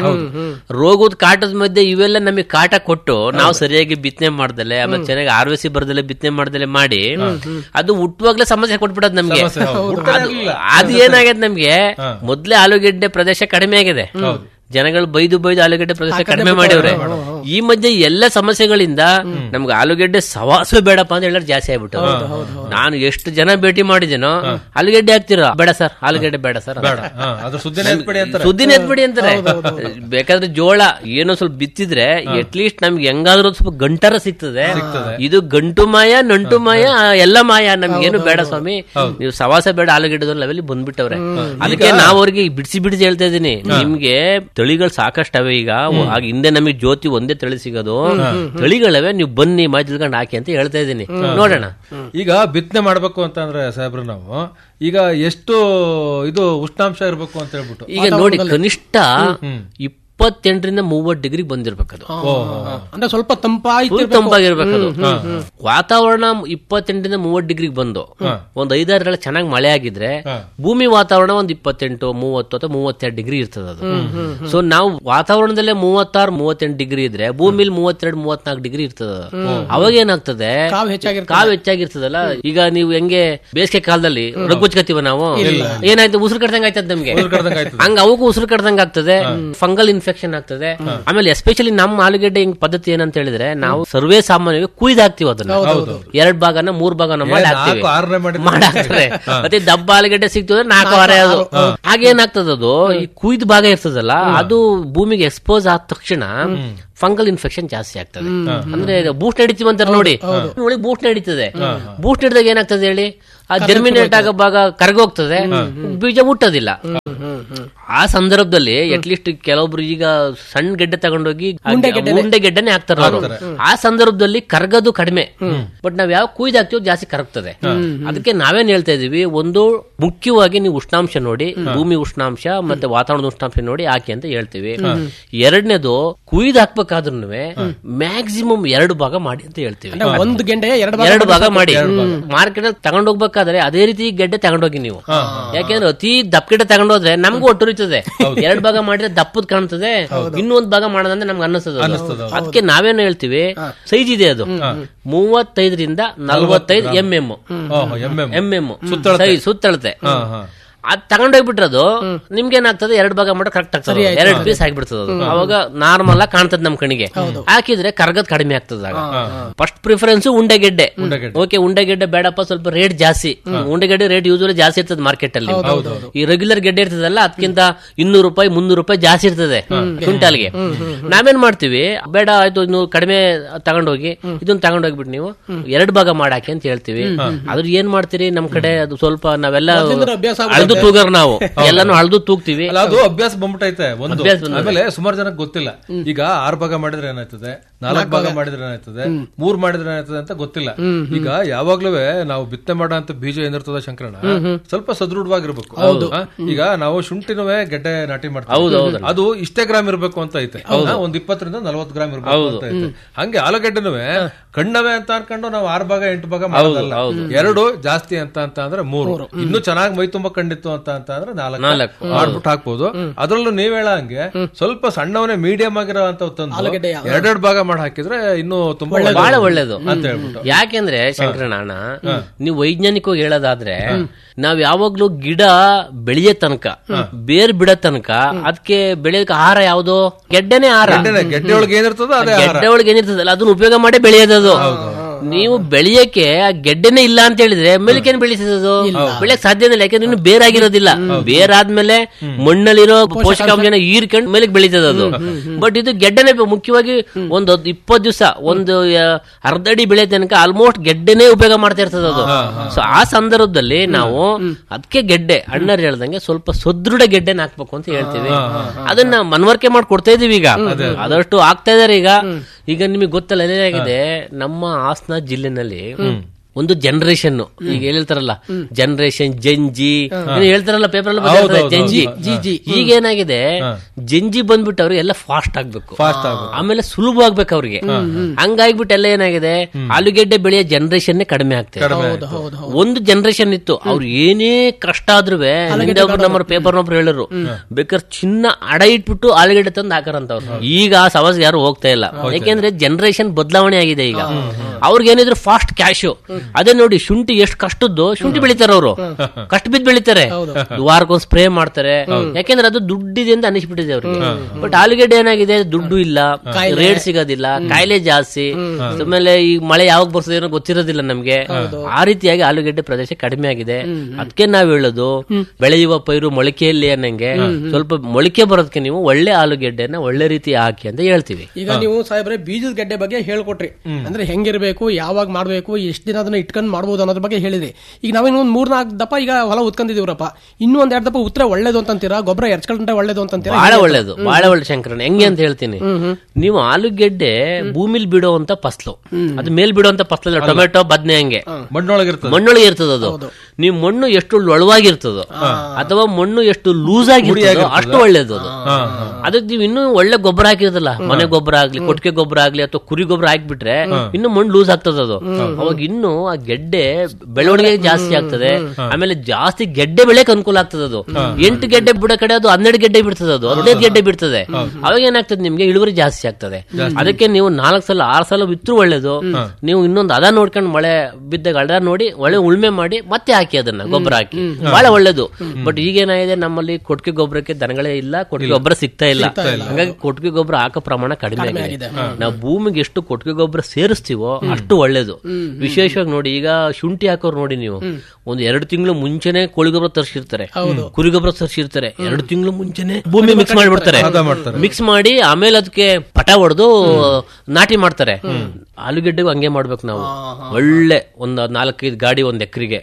ರೋಗದ ಕಾಟದ ಮಧ್ಯೆ ಇವೆಲ್ಲ ನಮಗೆ ಕಾಟ ಕೊಟ್ಟು ನಾವು ಸರಿಯಾಗಿ ಬಿತ್ತನೆ ಮಾಡ್ದಲೆ ಆಮೇಲೆ ಚೆನ್ನಾಗಿ ಆರ್ವೆಸಿ ಬರ್ದಲೆ ಬಿತ್ತನೆ ಮಾಡ್ದಲೆ ಮಾಡಿ ಅದು ಹುಟ್ಟುವಾಗ್ಲೇ ಸಮಸ್ಯೆ ಕೊಟ್ಬಿಡೋದು ನಮ್ಗೆ ಸಮಸ್ಯೆ, ಹೌದು. ಹುಟ್ಟೋದೇ ಅದು- ಆಗ್ಲಿಲ್ಲ. ಅದು ಏನಾಗಿದೆ ನಮ್ಗೆ ಮೊದ್ಲೇ ಆಲೂಗೆಡ್ಡೆ ಪ್ರದೇಶ ಕಡಿಮೆ ಆಗಿದೆ ಜನಗಳು ಬೈದು ಬೈದು ಆಲೂಗೆಡ್ಡೆ ಪ್ರದೇಶ ಕಡಿಮೆ ಮಾಡಿವ್ರೆ ಈ ಮಧ್ಯೆ ಎಲ್ಲ ಸಮಸ್ಯೆಗಳಿಂದ ನಮ್ಗೆ ಆಲೂಗೆಡ್ಡೆ ಸವಾಸ ಬೇಡಪ್ಪ ಅಂತ ಹೇಳೋರು ಜಾಸ್ತಿ ಆಗ್ಬಿಟ್ಟು ನಾನು ಎಷ್ಟು ಜನ ಭೇಟಿ ಮಾಡಿದೇನೋ ಆಲೂಗೆಡ್ಡೆ ಹಾಕ್ತಿರೋ ಬೇಡ ಸರ್ ಆಲೂಗೆಡ್ಡೆ ಬೇಡ ಸರ್ ಬೇಡ ಹಾ, ಅದ್ರ ಸುದ್ದಿನೇ ಎತ್ಬಿಡಿ ಅಂತಾರೆ ಸುದ್ದಿನ ಎತ್ಬಿಡಿ ಅಂತಾರೆ ಬೇಕಾದ್ರೆ ಜೋಳ ಏನೋ ಸ್ವಲ್ಪ ಬಿತ್ತಿದ್ರೆ ಅಟ್ ಲೀಸ್ಟ್ ನಮ್ಗೆ ಹೆಂಗಾದ್ರೂ ಒಂದ್ ಸ್ವಲ್ಪ ಗಂಟರ ಸಿಗ್ತದೆ ಇದು ಗಂಟು ಮಾಯ ನಂಟು ಮಾಯ ಎಲ್ಲ ಮಾಯ ನಮ್ಗೇನು ಬೇಡ ಸ್ವಾಮಿ ನೀವು ಸವಾಸ ಬೇಡ ಆಲೂಗೆಡ್ಡೆ ಲೆವೆಲ್ ಬಂದ್ಬಿಟ್ಟವ್ರೆ ಅದಕ್ಕೆ ನಾವು ಅವ್ರಿಗೆ ಬಿಡಿಸಿ ಬಿಡಿಸಿ ಹೇಳ್ತಾ ಇದೀನಿ ನಿಮ್ಗೆ ತಳಿಗಳು ಸಾಕಷ್ಟು ಅವೆ ಈಗ ಆಗ ಹಿಂದೆ ನಮಗೆ ಜ್ಯೋತಿ ಒಂದೇ ತಳಿ ಸಿಗೋದು ತಳಿಗಳವೆ ನೀವು ಬನ್ನಿ ಮಾ ತಿಳ್ಕೊಂಡು ಹಾಕಿ ಅಂತ ಹೇಳ್ತಾ ಇದೀನಿ ನೋಡೋಣ ಈಗ ಬಿತ್ತನೆ ಮಾಡ್ಬೇಕು ಅಂತ ಅಂದ್ರೆ ಸಾಹೇಬ್ರ ನಾವು ಈಗ ಎಷ್ಟು ಇದು ಉಷ್ಣಾಂಶ ಇರ್ಬೇಕು ಅಂತ ಹೇಳ್ಬಿಟ್ಟು ಈಗ ನೋಡಿ ಕನಿಷ್ಠ ಇಪ್ಪತ್ತೆಂಟರಿಂದ ಮೂವತ್ತು ಡಿಗ್ರಿ ಬಂದಿರ್ಬೇಕದು ಅಂದ್ರೆ ಸ್ವಲ್ಪ ತಂಪಾಯ್ತು ಫುಲ್ ತಂಪಾಗಿರ್ಬೇಕು ಅದು ವಾತಾವರಣ ಇಪ್ಪತ್ತೆಂಟರಿಂದ ಮೂವತ್ತು ಡಿಗ್ರಿಗೆ ಬಂದು ಒಂದ್ ಐದಾರು ಚೆನ್ನಾಗಿ ಮಳೆ ಆಗಿದ್ರೆ ಭೂಮಿ ವಾತಾವರಣ ಒಂದ್ ಇಪ್ಪತ್ತೆಂಟು ಮೂವತ್ತು ಅಥವಾ ಮೂವತ್ತೆರಡು ಡಿಗ್ರಿ ಇರ್ತದೆ ಅದು ಸೊ ನಾವು ವಾತಾವರಣದಲ್ಲೇ ಮೂವತ್ತಾರು ಮೂವತ್ತೆಂಟು ಡಿಗ್ರಿ ಇದ್ರೆ ಭೂಮಿಲಿ ಮೂವತ್ತೆರಡು ಮೂವತ್ನಾಲ್ಕು ಡಿಗ್ರಿ ಇರ್ತದೆ ಅವಾಗ ಏನಾಗ್ತದೆ ಕಾವು ಹೆಚ್ಚಾಗಿರ್ತದೆ. ಕಾವು ಹೆಚ್ಚಾಗಿರ್ತದಲ್ಲ ಈಗ ನೀವು ಹೆಂಗೆ ಬೇಸಿಗೆ ಕಾಲದಲ್ಲಿ ರಗ್ಗುಚ್ಕತೀವ ನಾವು ಏನಾಯ್ತು ಉಸಿರು ಕಡ್ದಂಗ್ ಆಯ್ತದ ನಮ್ಗೆ ಕಡ್ದಂಗ್ ಆಯ್ತದೆ. ಹಂಗ ಅವಕ್ಕೂ ಉಸಿರು ಕಡ್ದಂಗ್ ಆಗ್ತದೆ ಫಂಗಲ್ ಇನ್ಫೆಕ್ಷನ್ ಆಗ್ತದೆ ಆಮೇಲೆ ಎಸ್ಪೆಷಲಿ ನಮ್ಮ ಆಲೂಗೆಡ್ಡೆ ಹಿಂಗ್ ಪದ್ಧತಿ ಏನಂತ ಹೇಳಿದ್ರೆ ನಾವು ಸರ್ವೇ ಸಾಮಾನ್ಯವಾಗಿ ಕುಯ್ದು ಹಾಕ್ತಿವಿ ಅದನ್ನ ಎರಡ್ ಭಾಗನ ಮೂರ್ ಭಾಗನ ಮಾಡಿ ಹಾಕ್ತಿವಿ ನಾಲ್ಕು ಆರನೇ ಮಾಡಿದ್ರೆ ಮಾಡಿ ಹಾಕ್ತಾರೆ ಮತ್ತೆ ದಬ್ಬ ಆಲೂಗೆಡ್ಡೆ ಸಿಗ್ತದೆ ನಾಲ್ಕು ವಾರ ಅದು ಹಾಗೇನಾಗ್ತದ ಅದು ಈ ಕುಯ್ದ ಭಾಗ ಇರ್ತದಲ್ಲ ಅದು ಭೂಮಿಗೆ ಎಕ್ಸ್ಪೋಸ್ ಆದ ತಕ್ಷಣ ಫಂಗಲ್ ಇನ್ಫೆಕ್ಷನ್ ಜಾಸ್ತಿ ಆಗ್ತದೆ ಅಂದ್ರೆ ಬೂಸ್ಟ್ ನಡೀತೀವಿ ಅಂತಾರೆ ನೋಡಿ ನೋಡಿ ಬೂಸ್ಟ್ ನಡೀತದೆ ಬೂಸ್ಟ್ ಹಿಡಿದಾಗ ಏನಾಗ್ತದೆ ಹೇಳಿ ಆ ಜರ್ಮಿನೇಟ್ ಆಗೋ ಭಾಗ ಕರಗೋಗ್ತದೆ ಬೀಜ ಹುಟ್ಟೋದಿಲ್ಲ ಆ ಸಂದರ್ಭದಲ್ಲಿ ಅಟ್ಲೀಸ್ಟ್ ಕೆಲವೊಬ್ರು ಈಗ ಸಣ್ಣ ಗೆಡ್ಡೆ ತಗೊಂಡೋಗಿ ಆ ಉಂಡೆ ಗೆಡ್ಡೆನೆ ಹಾಕ್ತಾರೆ ಅವ್ರು. ಆ ಸಂದರ್ಭದಲ್ಲಿ ಕರಗೋದು ಕಡಿಮೆ ಬಟ್ ನಾವ್ ಯಾವ ಕುಯ್ದು ಹಾಕ್ತೀವೋ ಜಾಸ್ತಿ ಕರಗ್ತದೆ ಅದಕ್ಕೆ ನಾವೇನ್ ಹೇಳ್ತಾ ಇದೀವಿ ಒಂದು ಮುಖ್ಯವಾಗಿ ನೀವು ಉಷ್ಣಾಂಶ ನೋಡಿ ಭೂಮಿ ಉಷ್ಣಾಂಶ ಮತ್ತೆ ವಾತಾವರಣದ ಉಷ್ಣಾಂಶ ನೋಡಿ ಹಾಕಿ ಅಂತ ಹೇಳ್ತೀವಿ ಎರಡನೇದು ಕುಯ್ದು ಹಾಕ್ಬೇಕು ಮಾಡ್ಬೇಕಾದ್ರೂ ಮ್ಯಾಕ್ಸಿಮಮ್ ಎರಡು ಭಾಗ ಮಾಡಿ ಅಂತ ಹೇಳ್ತೀವಿ ಅಂದ್ರೆ ಒಂದು ಗೆಂಡೆ ಎರಡು ಭಾಗ ಎರಡು ಭಾಗ ಮಾಡಿ ಮಾರ್ಕೆಟ್ ಅಲ್ಲಿ ತಗೊಂಡೋಗ್ಬೇಕಾದ್ರೆ ಅದೇ ರೀತಿ ಗೆಡ್ಡೆ ತಗೊಂಡೋಗಿ ನೀವು ಯಾಕೆಂದ್ರೆ ಅತಿ ದಪ್ಪ ಗೆಡ್ಡೆ ತಗೊಂಡೋದ್ರೆ ನಮ್ಗೂ ಒಟ್ಟುರಿತದೆ ಎರಡ್ ಭಾಗ ಮಾಡಿದ್ರೆ ದಪ್ಪದ್ ಕಾಣ್ತದೆ ಇನ್ನೂ ಒಂದ್ ಭಾಗ ಮಾಡೋದಂದ್ರೆ ನಮ್ಗೆ ಅನ್ನಿಸ್ತದೆ ಅದು. ಅದಕ್ಕೆ ನಾವೇನು ಹೇಳ್ತೀವಿ ಸೈಜ್ ಇದೆ ಅದು ಮೂವತ್ತೈದರಿಂದ ನಲ್ವತ್ತೈದು M M M M M M ಸುತ್ತಳತೆ ಅದ್ ತಗೊಂಡೋಗ್ಬಿಟ್ರದು ನಿಮ್ಗೆ ಏನಾಗ್ತದೆ ಎರಡು ಭಾಗ ಮಾಡಿ ಕರೆಕ್ಟ್ ಆಗ್ತದೆ ಎರಡು ಪೀಸ್ ಆಗಿಬಿಡ್ತದೆ ಅದು ಅವಾಗ ನಾರ್ಮಲ್ ಆಗಿ ಕಾಣ್ತದೆ ನಮ್ ಕಣಿಗೆ ಹಾಕಿದ್ರೆ ಕರ್ಗದ್ ಕಡಿಮೆ ಆಗ್ತದೆ ಆಗ ಫಸ್ಟ್ ಪ್ರಿಫರೆನ್ಸ್ ಉಂಡೆಗೆಡ್ಡೆ ಓಕೆ ಉಂಡೆಗೆಡ್ಡೆ ಬೇಡಪ್ಪ ಸ್ವಲ್ಪ ರೇಟ್ ಜಾಸ್ತಿ ಉಂಡೆಗೆಡ್ಡೆ ರೇಟ್ ಯೂಸ್ವಲಿ ಜಾಸ್ತಿ ಇರ್ತದೆ ಮಾರ್ಕೆಟ್ ಅಲ್ಲಿ ಈ ರೆಗ್ಯುಲರ್ ಗೆಡ್ಡೆ ಇರ್ತದಲ್ಲ ಅದಕ್ಕಿಂತ ಇನ್ನೂರು ರೂಪಾಯಿ ಮುನ್ನೂರು ರೂಪಾಯಿ ಜಾಸ್ತಿ ಇರ್ತದೆ ಕ್ವಿಂಟಾಲ್ಗೆ ನಾವೇನ್ ಮಾಡ್ತೀವಿ ಬೇಡ ಆಯ್ತು ಇನ್ನು ಕಡಿಮೆ ತಗೊಂಡೋಗಿ ಇದನ್ನ ತಗೊಂಡೋಗ್ಬಿಟ್ಟು ನೀವು ಎರಡು ಭಾಗ ಮಾಡಾಕಿ ಅಂತ ಹೇಳ್ತೀವಿ ಅದ್ರ ಏನ್ ಮಾಡ್ತೀರಿ ನಮ್ ಕಡೆ ಅದು ಸ್ವಲ್ಪ ನಾವೆಲ್ಲ ಅಭ್ಯಾಸ ಅಳ್ದು ತೂಗರ್ ನಾವು ಎಲ್ಲಾನು ಅಳ್ದು ತೂಗ್ತೀವಿ ಅಲ್ಲ ಅದು ಅಭ್ಯಾಸ ಬಂದ್ಬಿಟ್ಟೈತೆ ಒಂದು ಅಭ್ಯಾಸ ಬಂದ್ಬಿಟ್ಟೈತೆ. ಆಮೇಲೆ ಸುಮಾರು ಜನಕ್ಕೆ ಗೊತ್ತಿಲ್ಲ ಈಗ ಆರ್ ಭಾಗ ಮಾಡಿದ್ರೆ ಏನಾಯ್ತದೆ ನಾಲ್ಕು ಭಾಗ ಮಾಡಿದ್ರೆ ಏನಾಯ್ತದೆ ಮೂರ್ ಮಾಡಿದ್ರೆ ಏನಾಯ್ತದೆ ಅಂತ ಗೊತ್ತಿಲ್ಲ ಈಗ ಯಾವಾಗ್ಲೂ ನಾವು ಬಿತ್ತನೆ ಮಾಡೋ ಅಂತ ಬೀಜ ಏನಿರ್ತದ ಶಂಕರಣ ಸ್ವಲ್ಪ ಸದೃಢವಾಗಿರ್ಬೇಕು ಹಾ? ಈಗ ನಾವು ಶುಂಠಿನವೇ ಗೆಡ್ಡೆ ನಾಟಿ ಹೌದು, ಮಾಡ್ತೀವಿ ಅದು ಇಷ್ಟೇ ಗ್ರಾಮ್ ಇರ್ಬೇಕು ಅಂತ ಐತೆ ಹಾ, ಒಂದ್ ಇಪ್ಪತ್ತರಿಂದ ನಲ್ವತ್ತು ಗ್ರಾಮ್ ಇರ್ಬೇಕು ಅಂತ ಐತೆ ಹಂಗೆ ಆಲೂಗಡ್ಡೆನವೇ ಕಣ್ಣವೇ ಅಂತ ಅನ್ಕೊಂಡು ನಾವು ಆರ್ ಭಾಗ ಎಂಟು ಭಾಗ ಮಾಡೋದಲ್ಲ ಎರಡು ಜಾಸ್ತಿ ಅಂತ ಅಂತ ಅಂದ್ರೆ ಮೂರು ಇನ್ನು ಚೆನ್ನಾಗಿ ಮೈ ತುಂಬಾ ಕಂಡಿತ್ತು ಅಂತ ಅಂತ ಅಂದ್ರೆ ನಾಲ್ಕು ನಾಲ್ಕು. ಮಾಡ್ಬಿಟ್ಟು ಹಾಕ್ಬೋದು ಅದ್ರಲ್ಲೂ ನೀವ್ ಹೇಳ ಹಂಗೆ ಸ್ವಲ್ಪ ಸಣ್ಣವನೇ ಮೀಡಿಯಂ ಆಗಿರೋ ಅಂತ ತಂದು ಎರಡೆರಡು ಭಾಗ ಮಾಡಿ ಹಾಕಿದ್ರೆ ಇನ್ನೂ ತುಂಬಾ ಬಹಳ ಒಳ್ಳೇದು ಅಂತ ಹೇಳ್ಬಿಟ್ಟು ಯಾಕೆಂದ್ರೆ ಶಂಕರಣ್ಣ ಅಣ್ಣ ನೀವು ವೈಜ್ಞಾನಿಕವಾಗಿ ಹೇಳೋದಾದ್ರೆ ನಾವ್ ಯಾವಾಗ್ಲೂ ಗಿಡ ಬೆಳೆಯೋ ತನಕ ಬೇರ್ ಬಿಡೋ ತನಕ ಅದಕ್ಕೆ ಬೆಳೆಯೋಕೆ ಆಹಾರ ಯಾವ್ದು ಗೆಡ್ಡೆನೆ ಆಹಾರ ಗೆಡ್ಡೆ- ಗೆಡ್ಡೆ ಒಳಗೆ ಏನಿರ್ತದೋ ಅದೇ ಆಹಾರ. ಗೆಡ್ಡೆ ಒಳಗೆ ಏನಿರ್ತದಲ್ಲ ಅದನ್ನ ಉಪಯೋಗ ಮಾಡೇ ಬೆಳೆಯೋದದು ನೀವು ಬೆಳೆಯಕ್ಕೆ ಆ ಗೆಡ್ಡೆನೆ ಇಲ್ಲ ಅಂತ ಹೇಳಿದ್ರೆ ಮೇಲಕ್ಕೆ ಏನ್ ಬೆಳೆಸೋದು ಬೆಳೆಯಕ್ ಸಾಧ್ಯನೇ ಇಲ್ಲ ಯಾಕಂದ್ರೆ ಇನ್ನು ಬೇರಾಗಿರೋದಿಲ್ಲ ಬೇರಾದ್ಮೇಲೆ ಮಣ್ಣಲ್ಲಿರೋ ಪೋಷಕಾಂಶನ ಹೀರ್ಕೊಂಡು ಮೇಲಕ್ಕೆ ಬೆಳೀತದೆ ಅದು ಬಟ್ ಇದು ಗೆಡ್ಡೆನೆ ಬೆ- ಮುಖ್ಯವಾಗಿ ಒಂದು ಇಪ್ಪತ್ತು ದಿವಸ ಒಂದು ಆ, ಅರ್ಧ ಅಡಿ ಬೆಳೆಯ ತನಕ ಆಲ್ಮೋಸ್ಟ್ ಗೆಡ್ಡೆನೇ ಉಪಯೋಗ ಮಾಡ್ತಾ ಇರ್ತದೆ ಅದು ಸೊ ಆ ಸಂದರ್ಭದಲ್ಲಿ ನಾವು ಅದಕ್ಕೆ ಗೆಡ್ಡೆ ಅಣ್ಣರು ಹೇಳ್ದಂಗೆ ಸ್ವಲ್ಪ ಸದೃಢ ಗೆಡ್ಡೆನ ಹಾಕ್ಬೇಕು ಅಂತ ಹೇಳ್ತೀವಿ ಅದನ್ನ ಮನವರಿಕೆ ಮಾಡಿ ಕೊಡ್ತಾ ಇದೀವಿ ಈಗ ಆದಷ್ಟು ಆಗ್ತಾ ಇದಾರೆ ಈಗ ಈಗ ನಿಮಗೆ ಗೊತ್ತಲ್ಲ ಏನಾಗಿದೆ ನಮ್ಮ ಹಾಸನ ಜಿಲ್ಲೆನಲ್ಲಿ ಒಂದು ಜನರೇಷನ್ ಈಗ ಹೇಳ್ತಾರಲ್ಲ ಜನರೇಷನ್ ಜಂಜಿ ಏನು ಹೇಳ್ತಾರಲ್ಲ ಪೇಪರ್ ಅಲ್ಲಿ ಬರ್ದಿರ್ತಾರೆ, ಜಂಜಿ ಈಗ ಏನಾಗಿದೆ ಜಂಜಿ ಬಂದ್ಬಿಟ್ಟು ಅವ್ರಿಗೆ ಎಲ್ಲ ಫಾಸ್ಟ್ ಆಗ್ಬೇಕು ಫಾಸ್ಟ್ ಆಗ್ಬೇಕು ಆಮೇಲೆ ಸುಲಭ ಆಗ್ಬೇಕು ಅವ್ರಿಗೆ ಹಂಗಾಗ್ಬಿಟ್ಟು ಎಲ್ಲ ಏನಾಗಿದೆ ಆಲೂಗೆಡ್ಡೆ ಬೆಳೆಯೋ ಜನರೇಷನ್ ಕಡಿಮೆ ಆಗ್ತದೆ ಒಂದು ಜನರೇಷನ್ ಇತ್ತು ಅವ್ರು ಏನೇ ಕಷ್ಟ ಆದ್ರೂ ಒಬ್ರು ನಮ್ಮ ಪೇಪರ್ ಒಬ್ರು ಹೇಳಿದ್ರು ಬೇಕಾದ್ರೆ ಚಿನ್ನ ಅಡ ಇಟ್ಬಿಟ್ಟು ಆಲೂಗೆಡ್ಡೆ ತಂದು ಹಾಕಾರಂತವ್ರು ಈಗ ಆ ಸಮಸ್ಯೆ ಯಾರು ಹೋಗ್ತಾ ಇಲ್ಲ ಯಾಕೆಂದ್ರೆ ಜನರೇಷನ್ ಬದಲಾವಣೆ ಆಗಿದೆ ಈಗ ಅವ್ರಿಗೆ ಏನಿದ್ರು ಫಾಸ್ಟ್ ಕ್ಯಾಶು ಅದೇ ನೋಡಿ ಶುಂಠಿ ಎಷ್ಟು ಕಷ್ಟದ್ದು ಶುಂಠಿ ಬೆಳಿತಾರೆ ಅವರು ಕಷ್ಟ ಬಿದ್ದು ಬೆಳಿತಾರೆ ವಾರಕ್ಕೊಂದು ಸ್ಪ್ರೇ ಮಾಡ್ತಾರೆ ಯಾಕೆಂದ್ರೆ ಅದು ದುಡ್ಡಿದೆ ಅಂತ ಅನಿಸ್ಬಿಟ್ಟಿದೆ ಅವ್ರಿಗೆ ಬಟ್ ಆಲೂಗೆಡ್ಡೆ ಏನಾಗಿದೆ ದುಡ್ಡು ಇಲ್ಲ ರೇಟ್ ಸಿಗೋದಿಲ್ಲ ಕಾಯಿಲೆ ಜಾಸ್ತಿ ಆಮೇಲೆ ಈ ಮಳೆ ಯಾವಾಗ ಬರ್ತದೆ ಏನೋ ಗೊತ್ತಿರೋದಿಲ್ಲ ನಮ್ಗೆ ಆ ರೀತಿಯಾಗಿ ಆಲೂಗೆಡ್ಡೆ ಪ್ರದೇಶ ಕಡಿಮೆ ಆಗಿದೆ ಅದಕ್ಕೆ ನಾವ್ ಹೇಳೋದು ಬೆಳೆಯುವ ಪೈರು ಮೊಳಕೆಯಲ್ಲಿ ಅನ್ನಂಗೆ ಸ್ವಲ್ಪ ಮೊಳಕೆ ಬರೋದಕ್ಕೆ ನೀವು ಒಳ್ಳೆ ಆಲೂಗೆಡ್ಡೆನ ಒಳ್ಳೆ ರೀತಿ ಹಾಕಿ ಅಂತ ಹೇಳ್ತೀವಿ ಈಗ ನೀವು ಸಾಹೇಬ್ರೆ ಬೀಜದ ಗೆಡ್ಡೆ ಬಗ್ಗೆ ಹೇಳ್ಕೊಟ್ರಿ ಅಂದ್ರೆ ಹೆಂಗಿರ್ಬೇಕು ಯಾವಾಗ ಮಾಡ್ಬೇಕು ಎಷ್ಟು ದಿನ ಅದನ್ನ ಇಟ್ಕೊಂಡ್ ಮಾಡ್ಬೋದು ಅನ್ನೋದ್ರ ಬಗ್ಗೆ ಹೇಳಿದ್ರಿ ಈಗ ನಾವೇನು ಒಂದ್ ಮೂರ್ ನಾಲ್ಕು ದಪ್ಪ ಈಗ ಹೊಲ ಉತ್ಕೊಂಡಿದೀವ್ರಪ್ಪ ಇನ್ನೂ ಒಂದ್ ಎರಡು ದಪ್ಪ ಉತ್ತರ ಒಳ್ಳೇದು ಅಂತೀರಾ ಗೊಬ್ಬರ ಎರ್ಚ್ಕೊಂಡ್ರೆ ಒಳ್ಳೇದು ಅಂತೀರಾ ಬಹಳ ಒಳ್ಳೇದು ಬಹಳ ಒಳ್ಳೆ ಶಂಕರಣ್ಣ ಹೆಂಗೆ ಅಂತ ಹೇಳ್ತೀನಿ ನೀವು ಆಲೂಗೆಡ್ಡೆ ಭೂಮಿಲಿ ಬಿಡುವಂತ ಫಸ್ಲು ಅದು ಮೇಲ್ ಬಿಡುವಂತ ಫಸ್ಲು ಟೊಮೆಟೊ ಬದ್ನೆ ಹಂಗೆ ಮಣ್ಣೊಳಗಿರ್ತದೆ ಮಣ್ಣೊಳಗೆ ಇರ್ತದ ಅದು ನೀವು ಮಣ್ಣು ಎಷ್ಟು ಒಳವಾಗಿರ್ತದೋ ಅಥವಾ ಮಣ್ಣು ಎಷ್ಟು ಲೂಸ್ ಆಗಿರ್ತದೋ ಅಷ್ಟು ಒಳ್ಳೇದು ಅದು ಅದಕ್ಕೆ ನೀವು ಇನ್ನೂ ಒಳ್ಳೆ ಗೊಬ್ಬರ ಹಾಕಿರೋದಲ್ಲ ಮನೆ ಗೊಬ್ಬರ ಆಗ್ಲಿ ಕೊಟ್ಟಿಗೆ ಗೊಬ್ಬರ ಆಗ್ಲಿ ಅಥವಾ ಕುರಿ ಗೊಬ್ಬರ ಹಾಕ್ಬಿಟ್ರೆ ಇನ್ನು ಮಣ್ಣು ಲೂಸ್ ಆಗ್ತದ ಅದು ಅವಾಗ ಇನ್ನು ಆ ಗೆಡ್ಡೆ ಬೆಳವಣಿಗೆ ಜಾಸ್ತಿ ಆಗ್ತದೆ ಆಮೇಲೆ ಜಾಸ್ತಿ ಗೆಡ್ಡೆ ಬೆಳೆಕ್ ಅನುಕೂಲ ಆಗ್ತದೆ ಅದು ಎಂಟು ಗೆಡ್ಡೆ ಬಿಡೋ ಕಡೆ ಅದು ಹನ್ನೆರಡು ಗೆಡ್ಡೆ ಬಿಡ್ತದೆ ಅದು ಹದಿನೈದು ಗೆಡ್ಡೆ ಬಿಡ್ತದೆ ಅವಾಗ ಏನಾಗ್ತದೆ ನಿಮ್ಗೆ ಇಳುವರಿ ಜಾಸ್ತಿ ಆಗ್ತದೆ ಅದಕ್ಕೆ ನೀವು ನಾಲ್ಕು ಸಲ ಆರು ಸಲ ಬಿತ್ತರೂ ಒಳ್ಳೇದು ನೀವು ಇನ್ನೊಂದು ಅದ ನೋಡ್ಕೊಂಡು ಮಳೆ ಬಿದ್ದಾಗ ಅಡ ನೋಡಿ ಒಳ್ಳೆ ಉಳ್ಮೆ ಮಾಡಿ ಮತ್ತೆ ಹಾಕಿ ಅದನ್ನ ಗೊಬ್ಬರ ಹಾಕಿ ಬಹಳ ಒಳ್ಳೇದು ಬಟ್ ಈಗೇನಾಗಿದೆ ನಮ್ಮಲ್ಲಿ ಕೊಟ್ಟಿಗೆ ಗೊಬ್ಬರಕ್ಕೆ ದನಗಳೇ ಇಲ್ಲ ಕೊಟ್ಟಿಗೆ ಗೊಬ್ಬರ ಸಿಗ್ತಾ ಇಲ್ಲ ಹಂಗಾಗಿ ಕೊಟ್ಟಿಗೆ ಗೊಬ್ಬರ ಹಾಕೋ ಪ್ರಮಾಣ ಕಡಿಮೆ ಆಗಿದೆ ನಾವು ಭೂಮಿಗೆ ಎಷ್ಟು ಕೊಟ್ಟಿಗೆ ಗೊಬ್ಬರ ಸೇರಿಸ್ತೀವೋ ಅಷ್ಟು ಒಳ್ಳೇದು ವಿಶೇಷವಾಗಿ ನೋಡಿ ಈಗ ಶುಂಠಿ ಹಾಕೋರು ನೋಡಿ ನೀವು ಒಂದು ಎರಡು ತಿಂಗಳು ಮುಂಚೆನೆ ಕೋಳಿ ಗೊಬ್ಬರ ತರಿಸಿರ್ತಾರೆ ಕುರಿ ಗೊಬ್ಬರ ತರಿಸಿರ್ತಾರೆ ಎರಡು ತಿಂಗಳು ಮುಂಚೆನೆ ಭೂಮಿ ಮಿಕ್ಸ್ ಮಾಡಿಬಿಡ್ತಾರೆ ಮಿಕ್ಸ್ ಮಾಡಿ ಆಮೇಲೆ ಅದಕ್ಕೆ ಪಟ ಹೊಡೆದು ನಾಟಿ ಮಾಡ್ತಾರೆ ಆಲೂಗೆಡ್ಡೆಗೂ ಹಂಗೆ ಮಾಡ್ಬೇಕು ನಾವು ಒಳ್ಳೆ ಒಂದ್ ನಾಲ್ಕೈದು ಗಾಡಿ ಒಂದ್ ಎಕರೆಗೆ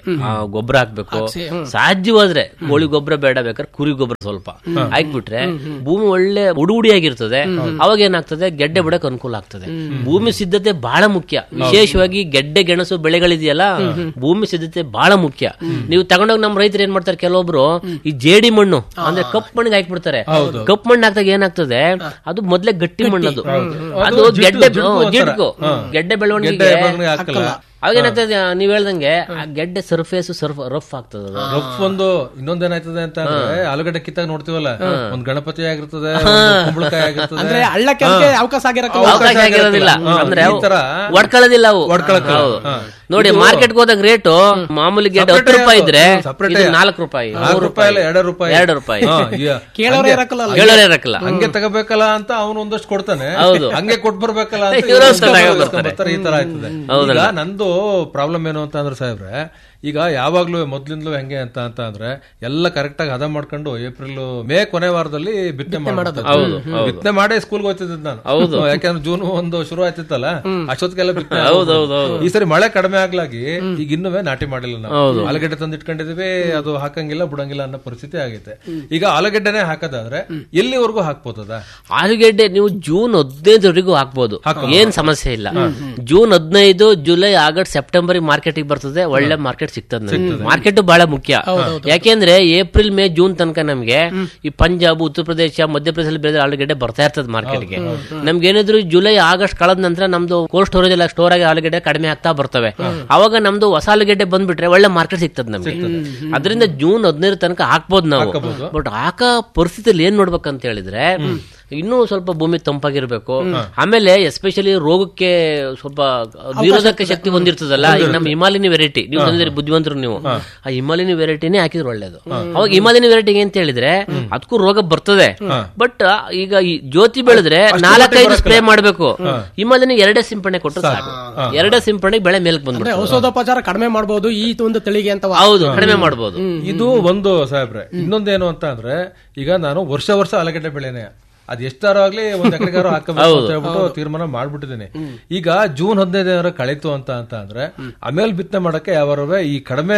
ಗೊಬ್ಬರ ಹಾಕ್ಬೇಕು ಸಾಧ್ಯವಾದ್ರೆ ಕೋಳಿ ಗೊಬ್ಬರ ಬೇಡ ಬೇಕಾದ್ರೆ ಕುರಿ ಗೊಬ್ಬರ ಸ್ವಲ್ಪ ಹಾಕ್ಬಿಟ್ರೆ ಭೂಮಿ ಒಳ್ಳೆ ಉಡುಗುಡಿಯಾಗಿರ್ತದೆ ಅವಾಗ ಏನಾಗ್ತದೆ ಗೆಡ್ಡೆ ಬಿಡಕ್ ಅನುಕೂಲ ಆಗ್ತದೆ ಭೂಮಿ ಸಿದ್ಧತೆ ಬಹಳ ಮುಖ್ಯ ವಿಶೇಷವಾಗಿ ಗೆಡ್ಡೆ ಗೆಣಸು ಬೆಳೆಗಳಿದೆಯಲ್ಲ ಭೂಮಿ ಸಿದ್ಧತೆ ಬಹಳ ಮುಖ್ಯ ನೀವು ತಗೊಂಡೋಗಿ ನಮ್ಮ ರೈತರು ಏನ್ ಮಾಡ್ತಾರೆ ಕೆಲವೊಬ್ರು ಈ ಜೇಡಿ ಮಣ್ಣು ಅಂದ್ರೆ ಕಪ್ ಮಣ್ಣಿಗೆ ಹಾಕ್ಬಿಡ್ತಾರೆ ಕಪ್ ಮಣ್ಣು ಹಾಕ್ದಾಗ ಏನಾಗ್ತದೆ ಅದು ಮೊದ್ಲೇ ಗಟ್ಟಿ ಮಣ್ಣದು ಅದು ಗೆಡ್ಡೆ ಜಿಡ್ಗು ಗೆಡ್ಡೆ ಬೆಳವಣಿಗೆಗೆ ಬೆಳವಣಿಗೆ ಹಾಕಲ್ಲ ಅವಾಗ ಏನಾಗ್ತದೆ ನೀವ್ ಹೇಳ್ದಂಗೆ ಆ ಗೆಡ್ಡೆ ಸರ್ಫೇಸ್ ಸರ್ಫ್ ರಫ್ ಆಗ್ತದೆ ಅದು. ರಫ್ ಒಂದು ಇನ್ನೊಂದೇನಾಯ್ತದೆ ಅಂತ ಅಂದ್ರೆ ಆಲೂಗಡ್ಡೆ ಕಿತ್ತಾಗ ನೋಡ್ತೀವಲ್ಲ ಒಂದ್ ಗಣಪತಿ ಆಗಿರ್ತದೆ ಒಂದು ಕುಂಬಳಕಾಯಿ ಆಗಿರ್ತದೆ ಅಂದ್ರೆ ಹಳ್ಳಕ್ಕೆ ಅದಕ್ಕೆ ಅವಕಾಶ ಆಗಿರಕ್ಕೆ ಅವಕಾಶ ಆಗಿರೋದಿಲ್ಲ ಹಾ, ಅಂದ್ರೆ ಈ ತರ ಒಡ್ಕೊಳ್ಳೋದಿಲ್ಲ ಅವು ಒಡ್ಕೊಳಕ್ಕಲ್ಲ. ಹೌದು. ಹಾ. ನೋಡಿ ಮಾರ್ಕೆಟ್ ಹೋದಾಗ ರೇಟು ಮಾಮೂಲಿ ಗೆಡ್ಡೆ ಹತ್ತು ರೂಪಾಯಿ ಇದ್ರೆ separate ಇದು ನಾಲ್ಕು ರೂಪಾಯಿ ನಾಲ್ಕು ಮೂರು ರೂಪಾಯಿ ಅಲ್ಲ ಎರಡು ರೂಪಾಯಿ ಎರಡು ರೂಪಾಯಿ ಹಾ, ಈಗ ಕೇಳೋರೇ ಇರಕ್ಕಲ್ಲ ಹೇಳೋರೇ ಇರಕ್ಕಲ್ಲ ಹಂಗೆ ತಗೋಬೇಕಲ್ಲ ಅಂತ ಅವನು ಒಂದಷ್ಟು ಕೊಡ್ತಾನೆ ಹೌದು. ಹಂಗೆ ಕೊಟ್ ಬರ್ಬೇಕಲ್ಲ ಅಂತ ಇವ್ರು ಇವ್ರು ಅಷ್ಟೇ ಇಸ್ಕೊಂಡ್ ಬರ್ತಾರೆ. ಬರ್ತಾರೆ, ಈ ತರ ಆಯ್ತದೆ ಹೌದಲ್ಲ? ಈಗ ನಂದು ಪ್ರಾಬ್ಲಮ್ ಏನು ಅಂತ ಅಂದ್ರೆ ಸಾಹೇಬ್ರೆ ಈಗ ಯಾವಾಗ್ಲೂ ಮೊದ್ಲಿಂದಲೂ ಹೆಂಗೆ ಅಂತ ಅಂತ ಅಂದ್ರೆ ಎಲ್ಲ ಕರೆಕ್ಟ್ ಆಗಿ ಹದ ಮಾಡ್ಕೊಂಡು ಏಪ್ರಿಲ್ ಮೇ ಕೊನೆ ವಾರದಲ್ಲಿ ಬಿತ್ತನೆ ಮಾಡೋದು ಬಿತ್ತನೆ ಮಾಡೇ ಸ್ಕೂಲ್ಗೆ ಹೋಗ್ತಿದ್ದೆ ನಾನು ಹೌದು. ಹ್ಮ್, ಯಾಕಂದ್ರೆ ಜೂನ್ ಒಂದು ಶುರು ಆಯ್ತಿತ್ತಲ್ಲ ಅಷ್ಟೊತ್ತಿಗೆಲ್ಲ ಬಿತ್ತನೆ ಹೌದು, ಹೌದು, ಹೌದು. ಈ ಸರಿ ಮಳೆ ಕಡಿಮೆ ಆಗ್ಲಾಗಿ ಈಗ ಇನ್ನುವೇ ನಾಟಿ ಮಾಡಿಲ್ಲ ನಾವು ಆಲೂಗಡ್ಡೆ ತಂದು ಇಟ್ಕೊಂಡಿದೀವಿ ಅದು ಹಾಕಂಗಿಲ್ಲ ಬಿಡಂಗಿಲ್ಲ ಅನ್ನೋ ಪರಿಸ್ಥಿತಿ ಆಗೈತೆ ಈಗ ಆಲೂಗಡ್ಡೆನೆ ಹಾಕೋದಾದ್ರೆ ಎಲ್ಲಿವರೆಗೂ ಹಾಕ್ಬೋದದ ಆಲೂಗೆಡ್ಡೆ ನೀವು ಜೂನ್ ಹದಿನೈದವರೆಗೂ ಹಾಕ್ಬೋದು ಏನ್ ಸಮಸ್ಯೆ ಇಲ್ಲ ಜೂನ್ ಹದಿನೈದು ಜುಲೈ ಆಗಸ್ಟ್ ಸೆಪ್ಟೆಂಬರ್ ಮಾರ್ಕೆಟಿಗೆ ಬರ್ತದೆ ಒಳ್ಳೆ ಮಾರ್ಕೆಟ್ ಸಿಗ್ತದೆ ಮಾರ್ಕೆಟ್ ಬಹಳ ಮುಖ್ಯ ಯಾಕೆಂದ್ರೆ ಏಪ್ರಿಲ್ ಮೇ ಜೂನ್ ತನಕ ನಮ್ಗೆ ಈ ಪಂಜಾಬ್ ಉತ್ತರ ಪ್ರದೇಶ ಮಧ್ಯಪ್ರದೇಶದಲ್ಲಿ ಬೆಳೆದ ಆಲೂಗಡ್ಡೆ ಬರ್ತಾ ಇರ್ತದೆ ಮಾರ್ಕೆಟ್ಗೆ ನಮ್ಗೆ ಏನಿದ್ರು ಜುಲೈ ಆಗಸ್ಟ್ ಕಳೆದ ನಂತರ ನಮ್ದು ಕೋಲ್ಡ್ ಸ್ಟೋರೇಜ್ ಎಲ್ಲ ಸ್ಟೋರ್ ಆಗಿ ಆಲೂಗಡ್ಡೆ ಕಡಿಮೆ ಆಗ್ತಾ ಬರ್ತವೆ ಅವಾಗ ನಮ್ದು ಹೊಸ ಆಲೂಗಡ್ಡೆ ಬಂದ್ಬಿಟ್ರೆ ಒಳ್ಳೆ ಮಾರ್ಕೆಟ್ ಸಿಗ್ತದೆ ನಮ್ಗೆ ಅದರಿಂದ ಜೂನ್ ಹದಿನೈದು ತನಕ ಹಾಕ್ಬೋದು ನಾವು ಬಟ್ ಹಾಕ ಪರಿಸ್ಥಿತಿಯಲ್ಲಿ ಏನ್ ನೋಡ್ಬೇಕಂತ ಹೇಳಿದ್ರೆ ಇನ್ನೂ ಸ್ವಲ್ಪ ಭೂಮಿ ತಂಪಾಗಿರ್ಬೇಕು ಆಮೇಲೆ ಎಸ್ಪೆಷಲಿ ರೋಗಕ್ಕೆ ಸ್ವಲ್ಪ ನಿರೋಧಕ ಶಕ್ತಿ ಹೊಂದಿರ್ತದಲ್ಲ ಈಗ ನಮ್ಮ ಹಿಮಾಲಯನಿ ವೆರೈಟಿ ನೀವು ತಂದಿರಿ ಬುದ್ಧಿವಂತರು ನೀವು ಆ ಹಿಮಾಲಯನಿ ವೆರೈಟಿನೇ ಹಾಕಿದ್ರೆ ಒಳ್ಳೇದು ಅವಾಗ ಹಿಮಾಲಯನಿ ವೆರೈಟಿ ಅಂತ ಹೇಳಿದ್ರೆ ಅದಕ್ಕೂ ರೋಗ ಬರ್ತದೆ ಬಟ್ ಈಗ ಈ ಜ್ಯೋತಿ ಬೆಳೆದ್ರೆ ನಾಲ್ಕೈದು ಸ್ಪ್ರೇ ಮಾಡ್ಬೇಕು ಹಿಮಾಲಯನಿ ಎರಡೇ ಸಿಂಪಡಣೆ ಕೊಟ್ಟು ಸಾಕು ಎರಡೇ ಸಿಂಪಡಣೆ ಬೆಳೆ ಮೇಲ್ಕ್ ಬಂದ್ಬಿಟ್ಟು ಔಷಧೋಪಚಾರ ಕಡಿಮೆ ಮಾಡಬಹುದು ಈ ಒಂದು ತಳಿಗೆ ಅಂತ ಹೌದು ಕಡಿಮೆ ಮಾಡ್ಬೋದು ಇದು ಒಂದು ಸಾಹೇಬ್ರೆ ಇನ್ನೊಂದೇನು ಅಂತ ಅಂದ್ರೆ ಈಗ ನಾನು ವರ್ಷ ವರ್ಷ ಆಲೂಗಡ್ಡೆ ಬೆಳೆನೆ ಅದ್ ಎಷ್ಟಾರು ಆಗ್ಲಿ ಒಂದ್ ಎಕರೆಗಾರು ಹಾಕಬೇಕು ಅಂತ ಹೇಳ್ಬಿಟ್ಟು ತೀರ್ಮಾನ ಮಾಡ್ಬಿಟ್ಟಿದ್ದೀನಿ ಈಗ ಜೂನ್ ಹದಿನೈದರ ಕಳೀತು ಅಂತ ಅಂತ ಅಂದ್ರೆ ಆಮೇಲೆ ಬಿತ್ತನೆ ಮಾಡಕ್ಕೆ ಯಾವಾರವೇ ಈ ಕಡಿಮೆ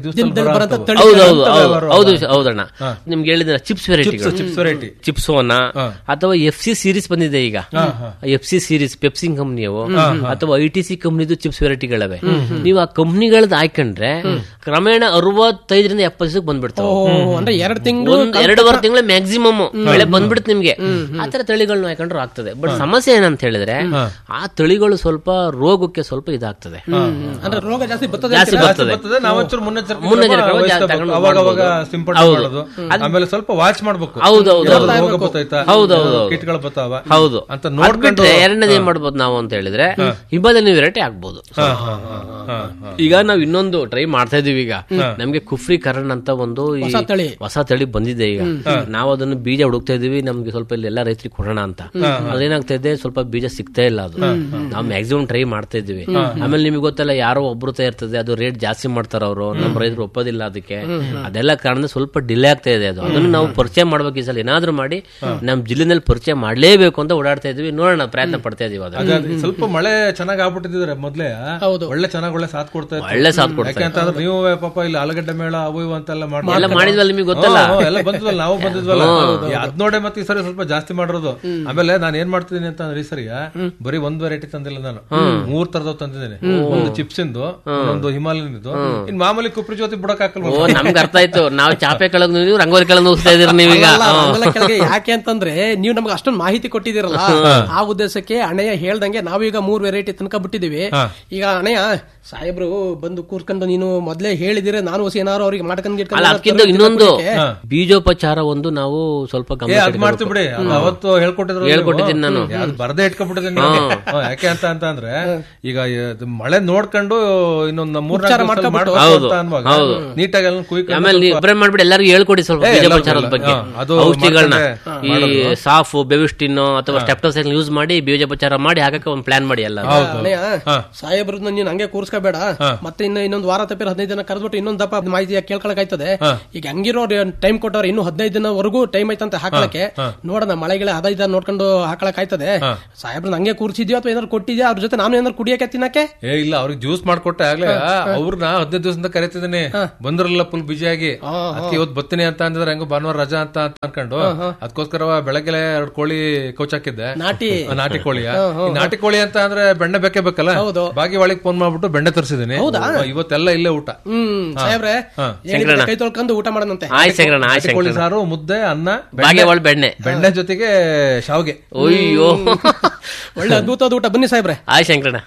ಬರೋಂಥ ದಿವಸ ತಳಿ ಹೌದು ಹೌದು ಹೌದು ಹೌದು ಹೌದಣ್ಣ ನಿಮ್ಗೆ ಹೇಳಿದ್ರೆ ಚಿಪ್ಸ್ ವೆರೈಟಿ ಚಿಪ್ಸ್ ವೆರೈಟಿ ಚಿಪ್ಸೋನ ಅಥವಾ ಎಫ್ ಸಿ ಸೀರೀಸ್ ಬಂದಿದೆ ಈಗ ಎಫ್ ಸಿ ಸೀರೀಸ್ ಪೆಪ್ಸಿಂಗ್ ಕಂಪ್ನಿಯವು ಅಥವಾ ಐ ಟಿ ಸಿ ಕಂಪ್ನಿದು ಚಿಪ್ಸ್ ವೆರೈಟಿಗಳವೆ ನೀವು ಆ ಕಂಪ್ನಿಗಳದ್ದು ಹಾಕೊಂಡ್ರೆ ಕ್ರಮೇಣ ಅರವತ್ತೈದರಿಂದ ಎಪ್ಪತ್ತು ದಿವಸಕ್ಕೆ ಬಂದ್ಬಿಡ್ತಾವೆ ಓ, ಅಂದ್ರೆ ಎರಡು ತಿಂಗಳು ಒಂದ್ ಎರಡೂವರೆ ತಿಂಗಳ ಮ್ಯಾಕ್ಸಿಮಮ್ ಬೆಳೆ ಬಂದ್ಬಿಡುತ್ತೆ ನಿಮ್ಗೆ ಆತರ ತಳಿಗಳನ್ನ ಹಾಕೊಂಡ್ರು ಆಗ್ತದೆ ಬಟ್ ಸಮಸ್ಯೆ ಏನಂತ ಹೇಳಿದ್ರೆ ಆ ತಳಿಗಳು ಸ್ವಲ್ಪ ರೋಗಕ್ಕೆ ಸ್ವಲ್ಪ ಇದಾಗ್ತದೆ ಅಂದ್ರೆ ರೋಗ ಜಾಸ್ತಿ ಬರ್ತದೆ ಜಾಸ್ತಿ ಬರ್ತದೆ ಬರ್ತದೆ ನಾವೊಂಚೂರು ಮುನ್ನೆಚ್ಚರಿಕೆ ಮುನ್ನೆಚ್ಚರಿಕೆ ಕ್ರಮ ವಹಿಸ್ಬೇಕು, ವಹಿಸ್ಬೇಕು. ತಗೊಂಡು ಅವಾಗ ಅವಾಗ ಮಾಡ್ಬೋದು. ಸಿಂಪಡಣೆ ಹೌದು. ಮಾಡೋದು ಆಮೇಲೆ ಸ್ವಲ್ಪ ವಾಚ್ ಮಾಡ್ಬೇಕು ಹೌದು, ಹೌದು, ಏನಾದ್ರು ಹೌದು. ರೋಗ ಬರ್ತೈತಾ ಹೌದು, ಹೌದು, ಹೌದು. ಕೀಟಗಳು ಬರ್ತಾವ ಹೌದು ಅಂತ ಅದ್ ನೋಡ್ಕೊಂಡು ಬಿಟ್ರೆ ಎರಡನೇದು ಏನ್ ಮಾಡ್ಬೋದು ನಾವು ಅಂತ ಹೇಳಿದ್ರೆ ಹಿಮಾಲಯನ್ ವೆರೈಟಿ ಆಗ್ಬೋದು ಹಾ, ಹಾ, ಹಾ, ಹಾ, ಹಾ. ಈಗ ನಾವ್ ಇನ್ನೊಂದು ಟ್ರೈ ಮಾಡ್ತಾ ಇದೀವಿ ಈಗ ನಮ್ಗೆ ಕುಫ್ರಿ ಕರಣ್ ಅಂತ ಒಂದು ಈ ಹೊಸ ತಳಿ. ಹೊಸ ತಳಿ ಬಂದಿದೆ ಈಗ ನಾವು ಅದನ್ನು ಬೀಜ ಹುಡುಕ್ತಾ ಇದೀವಿ ನಮ್ಗೆ ಸ್ವಲ್ಪ ಇಲ್ಲಿ ಎಲ್ಲ ರೈತರಿಗೆ ಕೊಡೋಣ ಅಂತ ಅದೇನಾಗ್ತಾ ಇದೆ ಸ್ವಲ್ಪ ಬೀಜ ಸಿಗ್ತಾ ಇಲ್ಲ ಅದು ನಾವು ಮ್ಯಾಕ್ಸಿಮಮ್ ಟ್ರೈ ಮಾಡ್ತಾ ಇದೀವಿ ಆಮೇಲೆ ನಿಮಗೆ ಗೊತ್ತಲ್ಲ ಯಾರೋ ಒಬ್ರು ಇರ್ತದೆ ಅದು ರೇಟ್ ಜಾಸ್ತಿ ಮಾಡ್ತಾರ ಅವರು ನಮ್ಮ ರೈತರು ಒಪ್ಪೋದಿಲ್ಲ ಅದಕ್ಕೆ ಅದೆಲ್ಲ ಕಾರಣ ಸ್ವಲ್ಪ ಡಿಲೇ ಆಗ್ತಾ ಇದೆ ಅದು ಅದನ್ನು ನಾವು ಪರಿಚಯ ಮಾಡ್ಬೇಕು ಈ ಸಲ ಏನಾದ್ರೂ ಮಾಡಿ ನಮ್ ಜಿಲ್ಲೆನಲ್ಲಿ ಪರಿಚಯ ಮಾಡ್ಲೇಬೇಕು ಅಂತ ಓಡಾಡ್ತಾ ಇದೀವಿ ನೋಡೋಣ ಪ್ರಯತ್ನ ಪಡ್ತಾ ಇದೀವಿ ಅದು ಅದೇ ಅದೇ ಸ್ವಲ್ಪ ಮಳೆ ಚೆನ್ನಾಗ್ ಆಗ್ಬಿಟ್ಟಿದ್ರೆ ಮೊದ್ಲೇ ಹೌದು. ಒಳ್ಳೆ ಚೆನ್ನಾಗ್ ಒಳ್ಳೆ ಸಾಥ್ ಕೊಡ್ತಾ ಇತ್ತು. ಒಳ್ಳೆ ಸಾಥ್ ಕೊಡ್ತಾ ಯಾಕೆ ಅಂತಂದ್ರೆ ನೀವು ಪಾಪ ಇಲ್ಲಿ ಆಲೂಗಡ್ಡೆ ಮೇಳ ಅವು ಇವು ಅಂತೆಲ್ಲ ಮಾಡ್ತಾ ಎಲ್ಲ ಮಾಡಿದ್ವಲ್ಲ ನಿಮಗೆ ಗೊತ್ತಲ್ಲ ಹ್ಮ್, ಹ್ಮ್, ಎಲ್ಲ ಬಂದಿದ್ವಲ್ಲ ನಾವು ಬಂದಿದ್ವಲ್ಲ ಈ ಅದ್ ನೋಡೆ ಮತ್ತೆ ಈ ಸರಿ ಸ್ವಲ್ಪ ಜಾಸ್ತಿ ಮಾಡಿರೋದು ಆಮೇಲೆ ನಾನು ಏನ್ ಮಾಡ್ತಿದ್ದೀನಿ ಅಂತ ಅಂದ್ರೆ ಈ ಸರಿ ಬರೀ ಒಂದ್ ವೆರೈಟಿ ತಂದಿಲ್ಲ ನಾನು ಮೂರ್ ತರದವ್ ತಂದಿದ್ದೀನಿ ಒಂದು ಚಿಪ್ಸ್ ಇಂದು ಒಂದು ಹಿಮಾಲಯನ್ ಇದು ಇನ್ ಮಾಮೂಲಿ ಕುಪ್ರಿ ಜೊತೆ ಬುಡಕ್ ಹಾಕಲ್ವ ಓ ನಮ್ಗೆ ಅರ್ಥ ಆಯ್ತು ನಾವು ಚಾಪೆ ಕೆಳಗ್ ನೀವು ರಂಗೋಲಿ ಕೆಳಗ್ ನುಗ್ಸ್ತಾ ಇದೀರಿ ನೀವೀಗ ಅಲ್ಲ, ಹಂಗೆಲ್ಲ ಕೆಳಗೆ ಯಾಕೆ ಅಂತಂದ್ರೆ ನೀವು ನಮ್ಗೆ ಅಷ್ಟೊಂದು ಮಾಹಿತಿ ಕೊಟ್ಟಿದ್ದೀರಲ್ಲ ಆ ಉದ್ದೇಶಕ್ಕೆ ಅಣೆಯ ಹೇಳ್ದಂಗೆ ನಾವೀಗ ಮೂರ್ ವೆರೈಟಿ ತನಕ ಬಿಟ್ಟಿದೀವಿ ಈಗ ಅಣೆಯ ಸಾಹೇಬ್ರು ಬಂದು ಕೂರ್ಕೊಂಡು ನೀನು ಮೊದ್ಲೇ ಹೇಳಿದಿರೆ ನಾನು ಹೊಸ ಏನಾರು ಅವ್ರಿಗೆ ಮಾಡ್ಕೊಂಡ್ ಅಲ್ಲ ಅದಕ್ಕಿಂತ ಇನ್ನೊಂದು ಬೀಜೋಪಚಾರ ಒಂದು ನಾವು ಸ್ವಲ್ಪ ಏ ಗಮನ ಅದ್ ಮಾಡ್ತೀವಿ ಬಿಡಿ ಅದು ಅವತ್ತು ಹೇಳ್ಕೊಟ್ಟಿದ್ರು ನೀವು. ಹೇಳ್ಕೊಟ್ಟಿದ್ದೀನಿ ನಾನು. ಏ, ಅದು ಬರ್ದೇ ಇಟ್ಕೊಂಡ್ಬಿಟ್ಟಿದ್ದೀನಿ ನಾನು. ಹ್ಮ್, ಯಾಕೆ ಅಂತ ಅಂತ ಅಂದ್ರೆ ಈಗ ಇದು ಮಳೆ ನೋಡ್ಕೊಂಡು ಇನ್ನೊಂದು ಮೂರ್ ಹೌದು, ಅನ್ನುವಾಗ ಹೌದು. ನೀಟಾಗಿ ಎಲ್ಲ ಕುಯ್ಕೊಂಡು ಆಮೇಲೆ ನೀವು ಒಬ್ಬರೇ ಮಾಡ್ಬಿಟ್ಟು ಎಲ್ಲರಿಗೂ ಹೇಳ್ಕೊಡಿ ಸ್ವಲ್ಪ ಏ, ಬೀಜೋಪಚಾರದ ಎಲ್ಲರಿಗೂ ಬಗ್ಗೆ ಹಾ, ಅದು ಔಷಧಿಗಳನ್ನ ಮಾಡ್ಕೊಂಡೆ ಈ ಸಾಫ್ ಬೆವಿಸ್ಟಿನ್ ಅಥವಾ ಸ್ಟೆಪ್ಟೋಸೈಲ್ ಯೂಸ್ ಮಾಡಿ ಬೀಜೋಪಚಾರ ಮಾಡಿ ಹಾಕಕ್ಕೆ ಒಂದು ಪ್ಲಾನ್ ಮಾಡಿ ಎಲ್ಲ ಅಣೆಯ ಸಾಹೇಬ್ರನ್ನ ನೀನ್ ಹಂಗೆ ಕೂರ್ಸ್ಕೊಂಡು ಮುಗಿಸ್ಕೋಬೇಡ ಮತ್ತೆ ಇನ್ನು ಇನ್ನೊಂದು ವಾರ ತಪ್ಪಿರ ಹದಿನೈದು ದಿನ ಕರೆದ್ಬಿಟ್ಟು ಇನ್ನೊಂದು ದಪ್ಪ ಮಾಹಿತಿ ಕೇಳ್ಕೊಳಕಾಯ್ತದೆ ಈಗ ಹಂಗಿರೋ ಟೈಮ್ ಕೊಟ್ಟವ್ರೆ ಇನ್ನು ಹದಿನೈದು ದಿನವರೆಗೂ ಟೈಮ್ ಐತಂತೆ ಹಾಕಳಕ್ಕೆ ನೋಡೋಣ ಮಳೆಗಳ ಹದಿನೈದು ದಿನ ನೋಡ್ಕೊಂಡು ಹಾಕಳಕ್ ಆಯ್ತದೆ ಸಾಹೇಬ್ರ ಹಂಗೆ ಕೂರ್ಸಿದ್ಯೋ ಅಥವಾ ಏನಾದ್ರು ಕೊಟ್ಟಿದ್ಯಾ ಅವ್ರ ಜೊತೆ ನಾನು ಏನಾದ್ರು ಕುಡಿಯಕ್ಕೆ ತಿನ್ನಕ್ಕೆ ಏ ಇಲ್ಲ ಅವ್ರಿಗೆ ಜ್ಯೂಸ್ ಮಾಡ್ಕೊಟ್ಟೆ ಆಗ್ಲೇ ಅವ್ರನ್ನ ಹದಿನೈದು ದಿವಸದಿಂದ ಕರಿತಿದ್ದೀನಿ ಬಂದ್ರಲ್ಲ ಫುಲ್ ಬಿಜಿಯಾಗಿ ಅದಕ್ಕೆ ಇವತ್ತು ಬರ್ತೀನಿ ಅಂತ ಅಂದಿದ್ರೆ ಹೆಂಗೋ ಭಾನುವಾರ ರಜಾ ಅಂತ ಅಂತ ಅನ್ಕೊಂಡು ಅದಕ್ಕೋಸ್ಕರ ಬೆಳಗ್ಗೆ ಎರಡು ಕೋಳಿ ಕೌಚ್ ಹಾಕಿದ್ದೆ ನಾಟಿ ಆ, ನಾಟಿ ಕೋಳಿಯ ಈ ನಾಟಿ ಕೋಳಿ ಅಂತ ಅಂದ್ರೆ ಬೆಣ್ಣೆ ಬೇಕೇ ಬೇಕಲ್ಲ ಹೌದು. ಬಾಗಿ ಒಳಗೆ ಫೋನ್ ಮಾಡ್ಬಿಟ್ಟು ಬೆಣ್ಣೆ ತರಿಸಿದೀನಿ ಇವತ್ತೆಲ್ಲ ಇಲ್ಲೇ ಊಟ ಹ್ಮ್ ಸಾಹೇಬ್ರೆ ಏನಿದೆ ಕೈ ತೊಳ್ಕೊಂಡು ಊಟ ಮಾಡೋಣಂತೆ ಆಯ್ ಶಂಕರಣ್ಣ ಆಯ್ ನಾಟಿ ಕೋಳಿ ಶಂಕರಣ್ಣ ಸಾರು ಮುದ್ದೆ ಅನ್ನ ಬಾಗೆ ಒಳ್ ಬೆಣ್ಣೆ ಬೆಣ್ಣೆ ಜೊತೆಗೆ ಶಾವ್ಗೆ ಅಯ್ಯೋ ಒಳ್ಳೆ ಅದ್ಭುತವಾದ ಊಟ ಬನ್ನಿ ಸಾಹೇಬ್ರೆ ಆಯ್ ಶಂಕರಣ್ಣ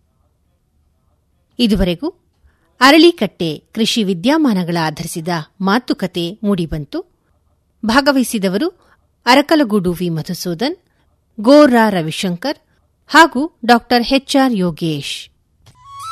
ಇದುವರೆಗೂ ಅರಳಿಕಟ್ಟೆ ಕೃಷಿ ವಿದ್ಯಮಾನಗಳ ಆಧರಿಸಿದ ಮಾತುಕತೆ ಮೂಡಿಬಂತು ಭಾಗವಹಿಸಿದವರು ಅರಕಲಗೂಡು ವಿ ಮಧುಸೂದನ್ ಗೋರಾ ರವಿಶಂಕರ್ ಹಾಗೂ ಡಾ ಎಚ್ಆರ್ ಯೋಗೇಶ್